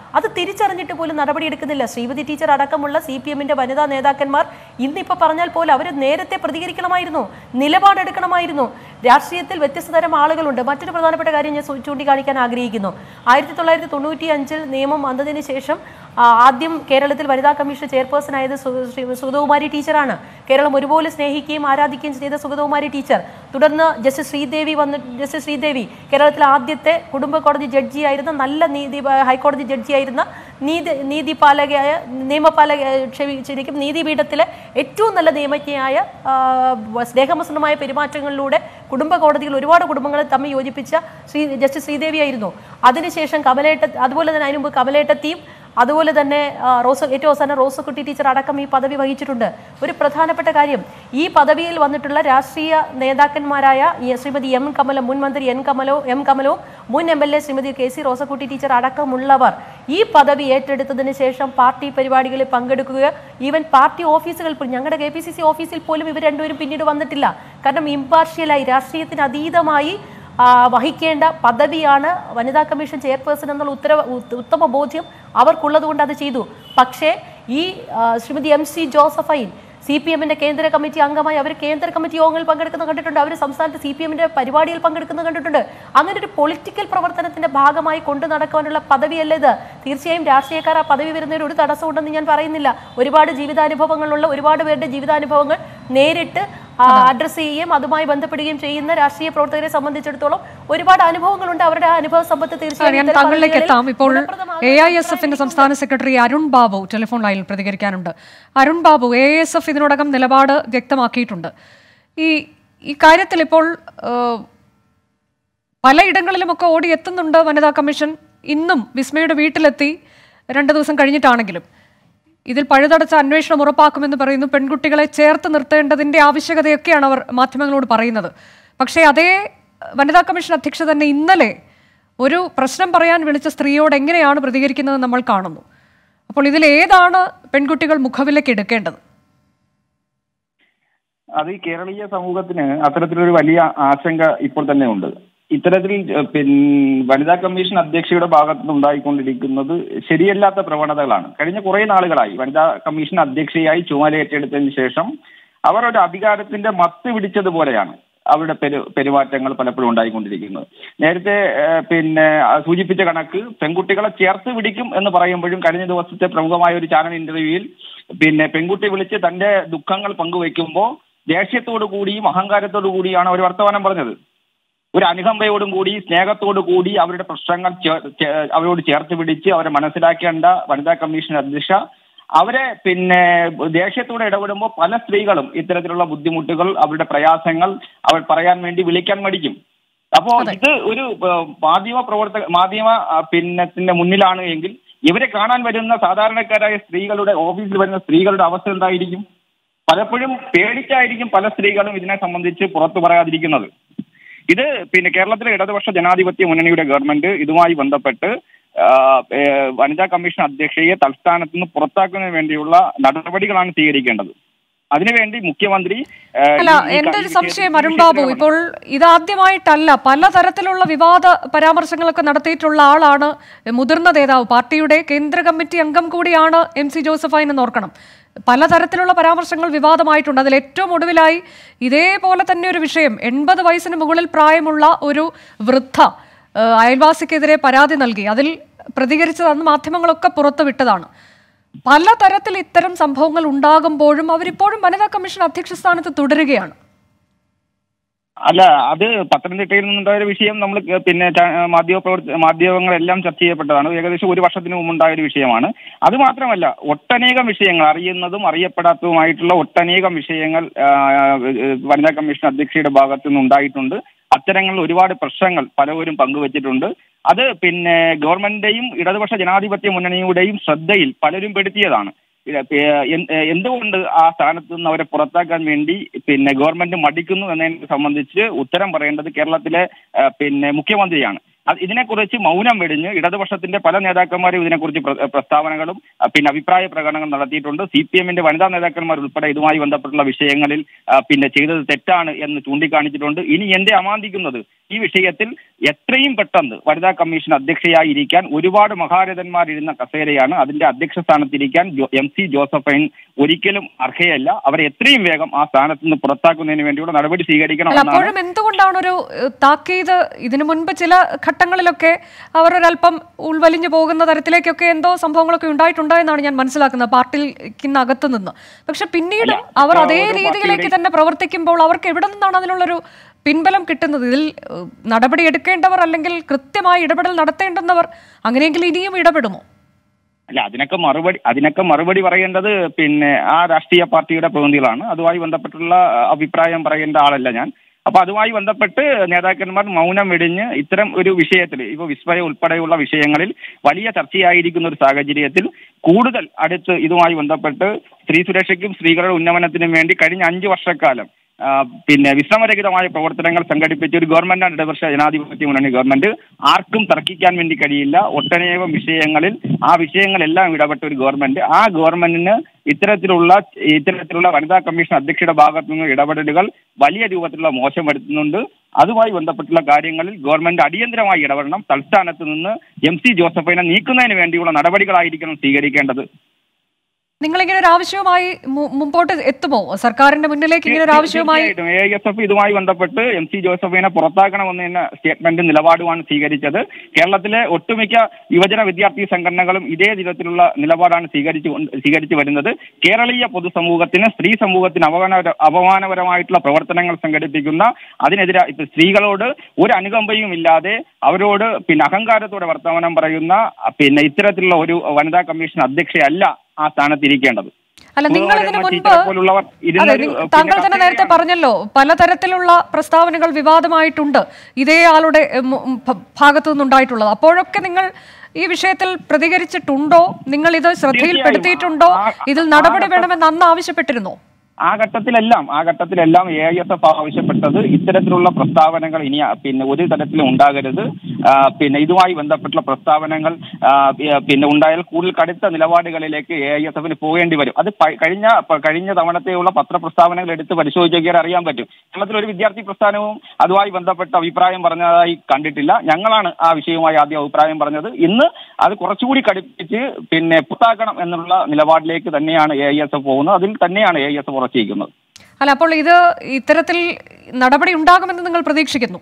അത് തിരിച്ചറിഞ്ഞിട്ട് പോലും നടപടിയെടുക്കുന്നില്ല ശ്രീമതി ടീച്ചർ അടക്കമുള്ള സി പി എമ്മിന്റെ വനിതാ നേതാക്കന്മാർ ഇന്നിപ്പോ പറഞ്ഞാൽ പോലും അവർ നേരത്തെ പ്രതികരിക്കണമായിരുന്നു നിലപാടെടുക്കണമായിരുന്നു രാഷ്ട്രീയത്തിൽ വ്യത്യസ്ത തരം ആളുകളുണ്ട് മറ്റൊരു പ്രധാനപ്പെട്ട കാര്യം ഞാൻ സൂ- ചൂണ്ടിക്കാണിക്കാൻ ആഗ്രഹിക്കുന്നു ആയിരത്തി തൊള്ളായിരത്തി തൊണ്ണൂറ്റി അഞ്ചിൽ നിയമം വന്നതിന് ശേഷം ആ, ആദ്യം കേരളത്തിൽ വനിതാ കമ്മീഷൻ ചെയർപേഴ്സൺ ആയത് സു- ശ്രീ സുഗതകുമാരി ടീച്ചറാണ് കേരളം ഒരുപോലെ സ്നേഹിക്കുകയും ആരാധിക്കുകയും ചെയ്ത സുഗതകുമാരി ടീച്ചർ തുടർന്ന് ജസ്റ്റിസ് ശ്രീദേവി വന്ന് ജസ്റ്റിസ് ശ്രീദേവി കേരളത്തിലെ ആദ്യത്തെ കുടുംബ കോടതി ജഡ്ജിയായിരുന്ന നല്ല നീതി ഹൈക്കോടതി ജഡ്ജിയായിരുന്ന നീതി നീതിപാലകയായ നിയമപാലക ക്ഷമി ശരിക്കും നീതിപീഠത്തിലെ ഏറ്റവും നല്ല നിയമജ്ഞയായ ആ, സ്നേഹമസൃണമായ പെരുമാറ്റങ്ങളിലൂടെ കുടുംബ കോടതികൾ ഒരുപാട് കുടുംബങ്ങളെ തമ്മിൽ യോജിപ്പിച്ച ശ്രീ ജസ്റ്റിസ് ശ്രീദേവിയായിരുന്നു അതിനുശേഷം കമലേട്ട അതുപോലെ തന്നെ അതിനു മുമ്പ് കമലേട്ടത്തിയും അതുപോലെ തന്നെ ആ, റോസ ഏറ്റവും അവസാനം റോസക്കുട്ടി ടീച്ചർ അടക്കം ഈ പദവി വഹിച്ചിട്ടുണ്ട് ഒരു പ്രധാനപ്പെട്ട കാര്യം ഈ പദവിയിൽ വന്നിട്ടുള്ള രാഷ്ട്രീയ നേതാക്കന്മാരായ ഈ ശ്രീമതി എം കമലം മുൻ മന്ത്രി എൻ കമലോ എം കമലവും മുൻ M L A Shrimati K C Rosakutty teacher അടക്കമുള്ളവർ ഈ പദവി ഏറ്റെടുത്തതിന് ശേഷം പാർട്ടി പരിപാടികളിൽ പങ്കെടുക്കുക ഈവൻ പാർട്ടി ഓഫീസുകൾ പോലും ഞങ്ങളുടെ കെ പി സി സി ഓഫീസിൽ പോലും ഇവർ രണ്ടുപേരും പിന്നീട് വന്നിട്ടില്ല കാരണം ഇമ്പാർഷ്യലായി രാഷ്ട്രീയത്തിന് അതീതമായി ആ, വഹിക്കേണ്ട പദവിയാണ് വനിതാ കമ്മീഷൻ ചെയർപേഴ്സൺ എന്നുള്ള ഉത്തരവ് ഉത്ത- ഉത്തമ ബോധ്യം അവർക്കുള്ളത് കൊണ്ട് അത് ചെയ്തു പക്ഷേ ഈ ആ, Shrimati M C Josephine C P എമ്മിന്റെ കേന്ദ്ര കമ്മിറ്റി അംഗമായി അവർ കേന്ദ്ര കമ്മിറ്റി യോഗങ്ങളിൽ പങ്കെടുക്കുന്ന കണ്ടിട്ടുണ്ട് അവർ സംസ്ഥാനത്ത് സി പി എമ്മിന്റെ പരിപാടിയിൽ പങ്കെടുക്കുന്നത് കണ്ടിട്ടുണ്ട് അങ്ങനെ ഒരു പൊളിറ്റിക്കൽ പ്രവർത്തനത്തിന്റെ ഭാഗമായി കൊണ്ടു നടക്കാനുള്ള പദവിയല്ല ഇത് തീർച്ചയായും രാഷ്ട്രീയക്കാർ ആ പദവി വരുന്നതിന് ഒരു തടസ്സമുണ്ടെന്ന് ഞാൻ പറയുന്നില്ല ഒരുപാട് ജീവിതാനുഭവങ്ങളുള്ള ഒരുപാട് പേരുടെ ജീവിതാനുഭവങ്ങൾ നേരിട്ട് അഡ്രസ് ചെയ്യുകയും അതുമായി ബന്ധപ്പെടുകയും ചെയ്യുന്ന രാഷ്ട്രീയ പ്രവർത്തകരെ സംബന്ധിച്ചിടത്തോളം ഒരുപാട് അനുഭവങ്ങളുണ്ട് അവരുടെ ആ അനുഭവ സമ്പത്ത് ഞാൻ തീർച്ചയായും ഇത്തരം താങ്കളിലേക്ക് പദ്ധതികളിൽ എത്താം ഇപ്പോൾ ഗുണപ്രദമാകുന്ന എ ഐ എസ് എഫിന്റെ സംസ്ഥാന സെക്രട്ടറി അരുൺ ബാബു ടെലിഫോൺ ലൈനിൽ പ്രതികരിക്കാനുണ്ട് Arun Babu A S F ഇതിനോടകം നിലപാട് വ്യക്തമാക്കിയിട്ടുണ്ട് ഈ ഈ കാര്യത്തിൽ ഇപ്പോൾ ഏഹ്, പലയിടങ്ങളിലുമൊക്കെ ഓടി എത്തുന്നുണ്ട് വനിതാ കമ്മീഷൻ ഇന്നും വിസ്മയുടെ വീട്ടിലെത്തി രണ്ട് ദിവസം കഴിഞ്ഞിട്ടാണെങ്കിലും ഇതിൽ പഴുതടച്ച അന്വേഷണം ഉറപ്പാക്കുമെന്ന് പറയുന്നു പെൺകുട്ടികളെ ചേർത്ത് നിർത്തേണ്ടതിന്റെ ആവശ്യകതയൊക്കെയാണ് അവർ മാധ്യമങ്ങളോട് പറയുന്നത് പക്ഷേ അതേ വനിതാ കമ്മീഷൻ അധ്യക്ഷ തന്നെ ഇന്നലെ ഒരു പ്രശ്നം പറയാൻ വിളിച്ച സ്ത്രീയോട് എങ്ങനെയാണ് പ്രതികരിക്കുന്നത് നമ്മൾ കാണുന്നു അപ്പോൾ ഇതിൽ ഏതാണ് പെൺകുട്ടികൾ മുഖവിലേക്ക് എടുക്കേണ്ടത് അത് ഈ കേരളീയ സമൂഹത്തിന് അത്തരത്തിലൊരു വലിയ ആശങ്ക ഇപ്പോൾ തന്നെ ഉണ്ട് ഇത്തരത്തിൽ ഏഹ്, പിൻ വനിതാ കമ്മീഷൻ അധ്യക്ഷയുടെ ഭാഗത്ത് നിന്ന് ഉണ്ടായിക്കൊണ്ടിരിക്കുന്നത് ശരിയല്ലാത്ത പ്രവണതകളാണ് കഴിഞ്ഞ കുറെ നാളുകളായി വനിതാ കമ്മീഷൻ അധ്യക്ഷയായി ചുമതലയേറ്റെടുത്തതിന് ശേഷം അവർ ഒരു അധികാരത്തിന്റെ മത്ത് പിടിച്ചതുപോലെയാണ് അവരുടെ പെരു പെരുമാറ്റങ്ങൾ പലപ്പോഴും ഉണ്ടായിക്കൊണ്ടിരിക്കുന്നത് നേരത്തെ ഏഹ്, പിന്നെ ആ സൂചിപ്പിച്ച കണക്ക് പെൺകുട്ടികളെ ചേർത്ത് പിടിക്കും എന്ന് പറയുമ്പോഴും കഴിഞ്ഞ ദിവസത്തെ പ്രമുഖമായ ഒരു ചാനൽ ഇന്റർവ്യൂവിൽ പിന്നെ പെൺകുട്ടി വിളിച്ച് തന്റെ ദുഃഖങ്ങൾ പങ്കുവെക്കുമ്പോൾ ദേഷ്യത്തോടു കൂടിയും അഹങ്കാരത്തോടു കൂടിയാണ് അവർ വർത്തമാനം പറഞ്ഞത് ഒരു അനുകമ്പയോടും കൂടി സ്നേഹത്തോടു കൂടി അവരുടെ പ്രശ്നങ്ങൾ ചേ- ചേ- അവരോട് ചേർത്ത് പിടിച്ച് അവരെ മനസ്സിലാക്കേണ്ട വനിതാ കമ്മീഷൻ അധ്യക്ഷ അവരെ പിന്നെ ദേഷ്യത്തോടെ ഇടപെടുമ്പോൾ പല സ്ത്രീകളും ഇത്തരത്തിലുള്ള ബുദ്ധിമുട്ടുകൾ അവരുടെ പ്രയാസങ്ങൾ അവർ പറയാൻ വേണ്ടി വിളിക്കാൻ മടിക്കും അപ്പോ ഇത് ഒരു ഏഹ്, മാധ്യമ പ്രവർത്തക മാധ്യമ ആ, പിന്നത്തിന്റെ മുന്നിലാണ് എങ്കിൽ ഇവരെ കാണാൻ വരുന്ന സാധാരണക്കാരായ സ്ത്രീകളുടെ ഓഫീസിൽ വരുന്ന സ്ത്രീകളുടെ അവസ്ഥ എന്തായിരിക്കും പലപ്പോഴും പേടിച്ചായിരിക്കും പല സ്ത്രീകളും ഇതിനെ സംബന്ധിച്ച് പുറത്തു പറയാതിരിക്കുന്നത് ഇത് പിന്നെ കേരളത്തിലെ ഇടതുപക്ഷ ജനാധിപത്യ മുന്നണിയുടെ ഗവൺമെന്റ് ഇതുമായി ബന്ധപ്പെട്ട് ആ, ഏ, വനിതാ കമ്മീഷൻ അധ്യക്ഷയെ തൽസ്ഥാനത്ത് നിന്ന് പുറത്താക്കുന്നതിന് വേണ്ടിയുള്ള നടപടികളാണ് സ്വീകരിക്കേണ്ടത് അതിനുവേണ്ടി മുഖ്യമന്ത്രി ഏ, അല്ല ഈ- ഈ എന്റെ ഒരു ഈ സംശയം വിഷയത്തിൽ അരുൺ ബാബു ഇടപെടണം. ഇപ്പോൾ ഇതാദ്യമായിട്ടല്ല പലതരത്തിലുള്ള വിവാദ പരാമർശങ്ങളൊക്കെ നടത്തിയിട്ടുള്ള ആളാണ് മുതിർന്ന നേതാവ് പാർട്ടിയുടെ കേന്ദ്ര കമ്മിറ്റി അംഗം കൂടിയാണ് എം സി ജോസഫൈൻ എന്ന് ഓർക്കണം പലതരത്തിലുള്ള പരാമർശങ്ങൾ വിവാദമായിട്ടുണ്ട് അതിൽ ഏറ്റവും ഒടുവിലായി ഇതേപോലെ തന്നെ ഒരു വിഷയം എൺപത് വയസ്സിന് മുകളിൽ പ്രായമുള്ള ഒരു വൃദ്ധ ഏഹ്, അയൽവാസിക്കെതിരെ പരാതി നൽകി അതിൽ പ്രതികരിച്ചത് അന്ന് മാധ്യമങ്ങളൊക്കെ പുറത്തുവിട്ടതാണ് പലതരത്തിൽ ഇത്തരം സംഭവങ്ങൾ ഉണ്ടാകുമ്പോഴും അവരിപ്പോഴും വനിതാ കമ്മീഷൻ അധ്യക്ഷ സ്ഥാനത്ത് തുടരുകയാണ് അല്ല അത് പത്തനംതിട്ടയിൽ നിന്നുണ്ടായ ഒരു വിഷയം നമ്മൾ പിന്നെ ച- മാധ്യമ പ്രവർത്ത മാധ്യമങ്ങളെല്ലാം ചർച്ച ചെയ്യപ്പെട്ടതാണ് ഏകദേശം ഒരു വർഷത്തിന് മുമ്പുണ്ടായ ഒരു വിഷയമാണ് അത് മാത്രമല്ല ഒട്ടനേകം വിഷയങ്ങൾ അറിയുന്നതും അറിയപ്പെടാത്തതുമായിട്ടുള്ള ഒട്ടനേകം വിഷയങ്ങൾ ആ, ഏഹ്, വനിതാ കമ്മീഷൻ അധ്യക്ഷയുടെ ഭാഗത്തു നിന്നുണ്ടായിട്ടുണ്ട് അത്തരങ്ങളിൽ ഒരുപാട് പ്രശ്നങ്ങൾ പലവരും പങ്കുവച്ചിട്ടുണ്ട് അത് പിന്നെ ഗവൺമെന്റിന്റെയും ഇടതുപക്ഷ ജനാധിപത്യ മുന്നണിയുടെയും ശ്രദ്ധയിൽ പലരും പെടുത്തിയതാണ് ഇത് പേ- എന്ത് എന്തുകൊണ്ട് ആ സ്ഥാനത്ത് നിന്ന് അവരെ പുറത്താക്കാൻ വേണ്ടി പിന്നെ ഗവൺമെന്റ് മടിക്കുന്നു എന്നതിനെ സംബന്ധിച്ച് ഉത്തരം പറയേണ്ടത് കേരളത്തിലെ ആ, പിന്നെ മുഖ്യമന്ത്രിയാണ് അത് ഇതിനെക്കുറിച്ച് മൗനം വെടിഞ്ഞ് ഇടതുപക്ഷത്തിന്റെ പല നേതാക്കന്മാരും ഇതിനെക്കുറിച്ച് പ്ര- പ്രസ്താവനകളും ആ, പിന്നെ അഭിപ്രായ പ്രകടനങ്ങൾ നടത്തിയിട്ടുണ്ട് സി പി എമ്മിന്റെ വനിതാ നേതാക്കന്മാർ ഉൾപ്പെടെ ഇതുമായി ബന്ധപ്പെട്ടുള്ള വിഷയങ്ങളിൽ ആ, പിന്നെ ചെയ്തത് തെറ്റാണ് എന്ന് ചൂണ്ടിക്കാണിച്ചിട്ടുണ്ട് ഇനി എന്റെ അമാന്തിക്കുന്നത് ഈ വിഷയത്തിൽ എത്രയും പെട്ടെന്ന് വനിതാ കമ്മീഷൻ അധ്യക്ഷയായി ഇരിക്കാൻ ഒരുപാട് മഹാരഥന്മാരിരുന്ന കസേരയാണ് അതിന്റെ അധ്യക്ഷ സ്ഥാനത്തിരിക്കാൻ ജോ- എം സി ജോസഫൈൻ ഒരിക്കലും അർഹയല്ല അവരെ എത്രയും വേഗം ആ സ്ഥാനത്ത് നിന്ന് പുറത്താക്കുന്നതിന് വേണ്ടിയുള്ള നടപടി സ്വീകരിക്കണം അല്ല എന്നാണ് അപ്പോഴും എന്തുകൊണ്ടാണ് ഒരു ഏഹ്, താക്കീത് ഇതിനു മുൻപ് ചില ഘട്ടങ്ങളിലൊക്കെ അവർ ഒരല്പം ഉൾവലിഞ്ഞു പോകുന്ന തരത്തിലേക്കൊക്കെ എന്തോ സംഭവങ്ങളൊക്കെ ഉണ്ടായിട്ടുണ്ട് എന്നാണ് ഞാൻ മനസ്സിലാക്കുന്നത് പാർട്ടിക്ക് നിന്ന് പക്ഷെ പിന്നീട് അവർ ഇപ്പോൾ അതേ ഓരോ രീതിയിലേക്ക് പാർട്ടിയുടെയും- തന്നെ പ്രവർത്തിക്കുമ്പോൾ അവർക്ക് എവിടെ നിന്നാണ് അതിനുള്ളൊരു പിൻബലം കിട്ടുന്നത് ഇതിൽ ഏഹ്, നടപടി എടുക്കേണ്ടവർ അല്ലെങ്കിൽ കൃത്യമായി ഇടപെടൽ നടത്തേണ്ടുന്നവർ അങ്ങനെയെങ്കിൽ ഇനിയും ഇടപെടുമോ അല്ല അതിനൊക്കെ മറുപടി അതിനൊക്കെ മറുപടി പറയേണ്ടത് പിന്നെ ആ രാഷ്ട്രീയ പാർട്ടിയുടെ പ്രതിനിധികളാണ് അതുമായി ബന്ധപ്പെട്ടുള്ള ആ, അഭിപ്രായം പറയേണ്ട ആളല്ല ഞാൻ അപ്പൊ അതുമായി ബന്ധപ്പെട്ട് നേതാക്കന്മാർ മൗനം വെടിഞ്ഞ് ഇത്തരം ഒരു വിഷയത്തിൽ ഇപ്പൊ വിസ്മയ ഉൾപ്പെടെയുള്ള വിഷയങ്ങളിൽ വലിയ ചർച്ചയായിരിക്കുന്ന ഒരു സാഹചര്യത്തിൽ കൂടുതൽ അടുത്ത് ഇതുമായി ബന്ധപ്പെട്ട് സ്ത്രീ സുരക്ഷയ്ക്കും സ്ത്രീകളുടെ ഉന്നമനത്തിനും വേണ്ടി കഴിഞ്ഞ അഞ്ചു വർഷക്കാലം ആ, പിന്നെ വിശ്രമരഹിതമായ പ്രവർത്തനങ്ങൾ സംഘടിപ്പിച്ച ഒരു ഗവൺമെന്റാണ് ഇടതുപക്ഷ ജനാധിപത്യ മുന്നണി ഗവൺമെന്റ് ആർക്കും തർക്കിക്കാൻ വേണ്ടി കഴിയില്ല ഒട്ടനേകം വിഷയങ്ങളിൽ ആ വിഷയങ്ങളെല്ലാം ഇടപെട്ട ഒരു ഗവൺമെന്റ് ആ ഗവൺമെന്റിന് ഇത്തരത്തിലുള്ള ഇത്തരത്തിലുള്ള വനിതാ കമ്മീഷൻ അധ്യക്ഷയുടെ ഭാഗത്തു നിന്ന് ഇടപെടലുകൾ വലിയ രൂപത്തിലുള്ള മോശം വരുത്തുന്നുണ്ട് അതുമായി ബന്ധപ്പെട്ടുള്ള കാര്യങ്ങളിൽ ഗവൺമെന്റ് അടിയന്തരമായി ഇടപെടണം തൽസ്ഥാനത്ത് നിന്ന് എം സി ജോസഫിനെ നീക്കുന്നതിന് വേണ്ടിയുള്ള നടപടികളായിരിക്കണം സ്വീകരിക്കേണ്ടത് നിങ്ങൾ ഇങ്ങനെ ഒരു ആവശ്യവുമായി മു- മുമ്പോട്ട് എത്തുമോ സർക്കാരിന്റെ മുന്നിലേക്ക് ഇങ്ങനെ ഒരു ആവശ്യവുമായി തീർച്ചയായിട്ടും എ എസ് എഫ് ഇതുമായി ബന്ധപ്പെട്ട് എം സി ജോസഫിനെ പുറത്താക്കണമെന്ന് തന്നെ സ്റ്റേറ്റ്മെന്റ് നിലപാടുമാണ് സ്വീകരിച്ചത് കേരളത്തിലെ ഒട്ടുമിക്ക യുവജന വിദ്യാർത്ഥി സംഘടനകളും ഇതേ വിധത്തിലുള്ള നിലപാടാണ് സ്വീകരിച്ചു കൊണ്ട്- സ്വീകരിച്ചു വരുന്നത് കേരളീയ പൊതുസമൂഹത്തിന് സ്ത്രീ സമൂഹത്തിന് അപമാന അപമാനപരമായിട്ടുള്ള പ്രവർത്തനങ്ങൾ സംഘടിപ്പിക്കുന്ന അതിനെതിരെ ഇപ്പൊ സ്ത്രീകളോട് ഒരു അനുകമ്പയും ഇല്ലാതെ അവരോട് പിന്നെ അഹങ്കാരത്തോടെ വർത്തമാനം പറയുന്ന പിന്നെ ഇത്തരത്തിലുള്ള ഒരു വനിതാ കമ്മീഷൻ അധ്യക്ഷയല്ല ആ സ്ഥാനത്തിരിക്കേണ്ടത് അല്ല നിങ്ങൾ ഇതിനു മറ്റു മുൻപ് പോലുള്ളവർ അതെ ഇരുന്നൊരു, നി- പിന്നെ താങ്കൾ തന്നെ നേരത്തെ കസേരയാണ്. പറഞ്ഞല്ലോ പലതരത്തിലുള്ള പ്രസ്താവനകൾ വിവാദമായിട്ടുണ്ട് ഇതേ ആളുടെ ഉം, ഉം, ഭ- ഭാഗത്തു നിന്നുണ്ടായിട്ടുള്ളത് അപ്പോഴൊക്കെ നിങ്ങൾ ഈ വിഷയത്തിൽ പ്രതികരിച്ചിട്ടുണ്ടോ നിങ്ങൾ ഇത് ശ്രദ്ധയിൽപ്പെടുത്തിയിട്ടുണ്ടോ ആ- ഇതിൽ ആ നടപടി ഘട്ട- വേണമെന്ന് അന്ന് ആവശ്യപ്പെട്ടിരുന്നോ ആ ഘട്ടത്തിലെല്ലാം ആ ഘട്ടത്തിലെല്ലാം എ ഐ എസ് എഫ് ആവശ്യപ്പെട്ടത് ഇത്തരത്തിലുള്ള പ്രസ്താവനകൾ ഇനി ആ, പിന്നെ ഒരു തരത്തിലും ഉണ്ടാകരുത് ആ, പിന്നെ ഇതുമായി ബന്ധപ്പെട്ടുള്ള പ്രസ്താവനകൾ ആ, പി- പിന്നെ ഉണ്ടായാൽ കൂടുതൽ കടുത്ത നിലപാടുകളിലേക്ക് എ ഐ എസ് എഫിന് പോകേണ്ടി വരും അത് പ- കഴിഞ്ഞ പ- കഴിഞ്ഞ തവണത്തെയുള്ള പത്രപ്രസ്താവനകൾ എടുത്ത് പരിശോധിച്ച് നോക്കിയാൽ അറിയാൻ പറ്റും കേരളത്തിൽ ഒരു വിദ്യാർത്ഥി പ്രസ്ഥാനവും അതുമായി ബന്ധപ്പെട്ട അഭിപ്രായം പറഞ്ഞതായി കണ്ടിട്ടില്ല ഞങ്ങളാണ് ആ വിഷയവുമായി ആദ്യം അഭിപ്രായം പറഞ്ഞത് ഇന്ന് അത് കുറച്ചുകൂടി കടുപ്പിച്ച് പിന്നെ പുത്താക്കണം എന്നുള്ള നിലപാടിലേക്ക് തന്നെയാണ് എ ഐ എസ് എഫ് പോകുന്നത് അതിൽ തന്നെയാണ് എ ഐ എസ് എഫ് ഉറച്ചിരിക്കുന്നത് അല്ല അപ്പോൾ ഇത് ഇത്തരത്തിൽ നടപടി ഉണ്ടാകുമെന്ന് നിങ്ങൾ പ്രതീക്ഷിക്കുന്നു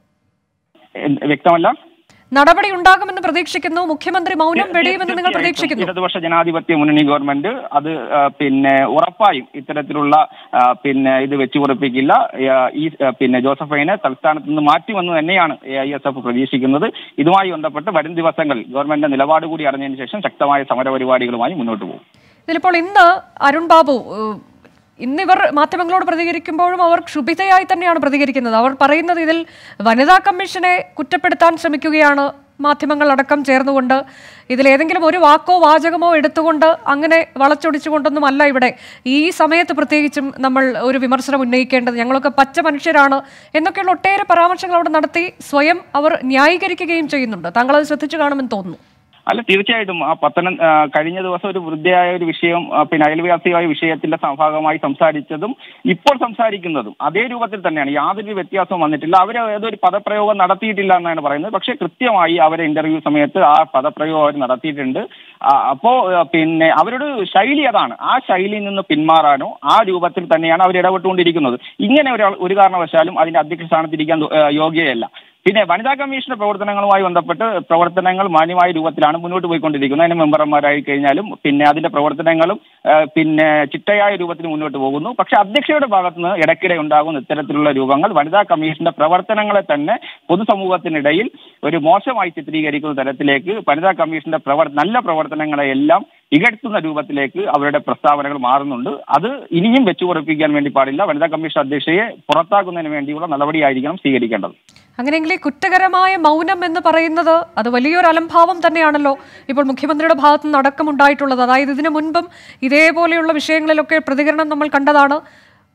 എ- വ്യക്തമല്ല നടപടി ഉണ്ടാകുമെന്ന് പ്രതീക്ഷിക്കുന്നു മുഖ്യമന്ത്രി മൗനം വെടിയുമെന്ന് നിങ്ങൾ തീർച്ചയായിട്ടും പ്രതീക്ഷിക്കുന്നു ഇടതുപക്ഷ ജനാധിപത്യ മുന്നണി ഗവൺമെന്റ് അത് ആ, പിന്നെ ഉറപ്പായും ഇത്തരത്തിലുള്ള ആ, പിന്നെ ഇത് വെച്ചു ഉറപ്പിക്കില്ല ആ, ഈ ആ, പിന്നെ ജോസഫൈനെ തൽസ്ഥാനത്ത് നിന്ന് മാറ്റുമെന്ന് തന്നെയാണ് എ ഐ എസ് എഫ് പ്രതീക്ഷിക്കുന്നത് ഇതുമായി ബന്ധപ്പെട്ട് വരും ദിവസങ്ങളിൽ ഗവൺമെന്റിന്റെ നിലപാട് കൂടി അറിഞ്ഞതിന് ശേഷം ശക്തമായ സമരപരിപാടികളുമായി മുന്നോട്ട് പോകും ഇതിലിപ്പോൾ ഇന്ന് അരുൺ ബാബു ഏഹ്, ഇന്നിവർ മാധ്യമങ്ങളോട് പ്രതികരിക്കുമ്പോഴും അവർ ക്ഷുഭിതയായി തന്നെയാണ് പ്രതികരിക്കുന്നത് അവർ പറയുന്നത് ഇതിൽ വനിതാ കമ്മീഷനെ കുറ്റപ്പെടുത്താൻ ശ്രമിക്കുകയാണ് മാധ്യമങ്ങൾ അടക്കം ചേർന്നുകൊണ്ട് ഇതിലേതെങ്കിലും ഒരു വാക്കോ വാചകമോ എടുത്തുകൊണ്ട് അങ്ങനെ വളച്ചൊടിച്ചുകൊണ്ടൊന്നും അല്ല ഇവിടെ ഈ സമയത്ത് പ്രത്യേകിച്ചും നമ്മൾ ഒരു വിമർശനം ഉന്നയിക്കേണ്ടത് ഞങ്ങളൊക്കെ പച്ച മനുഷ്യരാണ് എന്നൊക്കെയുള്ള ഒട്ടേറെ പരാമർശങ്ങൾ അവിടെ നടത്തി സ്വയം അവർ ന്യായീകരിക്കുകയും ചെയ്യുന്നുണ്ട് താങ്കൾ അത് ശ്രദ്ധിച്ചു കാണുമെന്ന് തോന്നുന്നു അല്ല തീർച്ചയായിട്ടും ആ പത്തനം ആ, കഴിഞ്ഞ ദിവസം ഒരു വൃദ്ധയായ ഒരു വിഷയം ആ, പിന്നെ അയൽവാസിയായ വിഷയത്തിന്റെ സ- ഭാഗമായി സംസാരിച്ചതും ഇപ്പോൾ സംസാരിക്കുന്നതും അതേ രൂപത്തിൽ തന്നെയാണ് യാതൊരു വ്യത്യാസവും വന്നിട്ടില്ല അവർ ഏതൊരു പദപ്രയോഗം നടത്തിയിട്ടില്ല എന്നാണ് പറയുന്നത് പക്ഷെ കൃത്യമായി അവരെ ഇന്റർവ്യൂ സമയത്ത് ആ പദപ്രയോഗം അവർ നടത്തിയിട്ടുണ്ട് ആ, അപ്പോ ആ, പിന്നെ അവരുടെ ശൈലി അതാണ് ആ ശൈലിയിൽ നിന്ന് പിന്മാറാനോ ആ രൂപത്തിൽ തന്നെയാണ് അവർ ഇടപെട്ടുകൊണ്ടിരിക്കുന്നത് ഇങ്ങനെ ഒരാൾ ഒരു കാരണവശാലും അതിന്റെ അധ്യക്ഷ സ്ഥാനത്തിരിക്കാൻ ആ, യോഗ്യയല്ല പിന്നെ വനിതാ കമ്മീഷന്റെ പ്രവർത്തനങ്ങളുമായി ബന്ധപ്പെട്ട് പ്രവർത്തനങ്ങൾ മാന്യമായ രൂപത്തിലാണ് മുന്നോട്ട് പോയിക്കൊണ്ടിരിക്കുന്നത് അതിന് മെമ്പർമാരായി കഴിഞ്ഞാലും പിന്നെ അതിന്റെ പ്രവർത്തനങ്ങളും ആ, പിന്നെ ചിട്ടയായ രൂപത്തിൽ മുന്നോട്ട് പോകുന്നു പക്ഷെ അധ്യക്ഷയുടെ ഭാഗത്ത് നിന്ന് ഇടയ്ക്കിടെ ഉണ്ടാകുന്ന ഇത്തരത്തിലുള്ള രൂപങ്ങൾ വനിതാ കമ്മീഷന്റെ പ്രവർത്തനങ്ങളെ തന്നെ പൊതുസമൂഹത്തിനിടയിൽ ഒരു മോശമായി ചിത്രീകരിക്കുന്ന തരത്തിലേക്ക് വനിതാ കമ്മീഷന്റെ പ്രവർ നല്ല പ്രവർത്തനങ്ങളെയെല്ലാം ഇകഴ്ത്തുന്ന രൂപത്തിലേക്ക് അവരുടെ പ്രസ്താവനകൾ മാറുന്നുണ്ട് അത് ഇനിയും വെച്ചുപുറപ്പിക്കാൻ വേണ്ടി പാടില്ല വനിതാ കമ്മീഷൻ അധ്യക്ഷയെ പുറത്താക്കുന്നതിന് വേണ്ടിയുള്ള നടപടിയായിരിക്കണം സ്വീകരിക്കേണ്ടത് അങ്ങനെയെങ്കിൽ ഈ കുറ്റകരമായ മൗനം എന്ന് പറയുന്നത് അത് വലിയൊരു അലംഭാവം തന്നെയാണല്ലോ ഇപ്പോൾ മുഖ്യമന്ത്രിയുടെ ഭാഗത്ത് നിന്ന് അടക്കമുണ്ടായിട്ടുള്ളത് അതായത് ഇതിനു മുൻപും ഇതേപോലെയുള്ള വിഷയങ്ങളിലൊക്കെ പ്രതികരണം നമ്മൾ കണ്ടതാണ്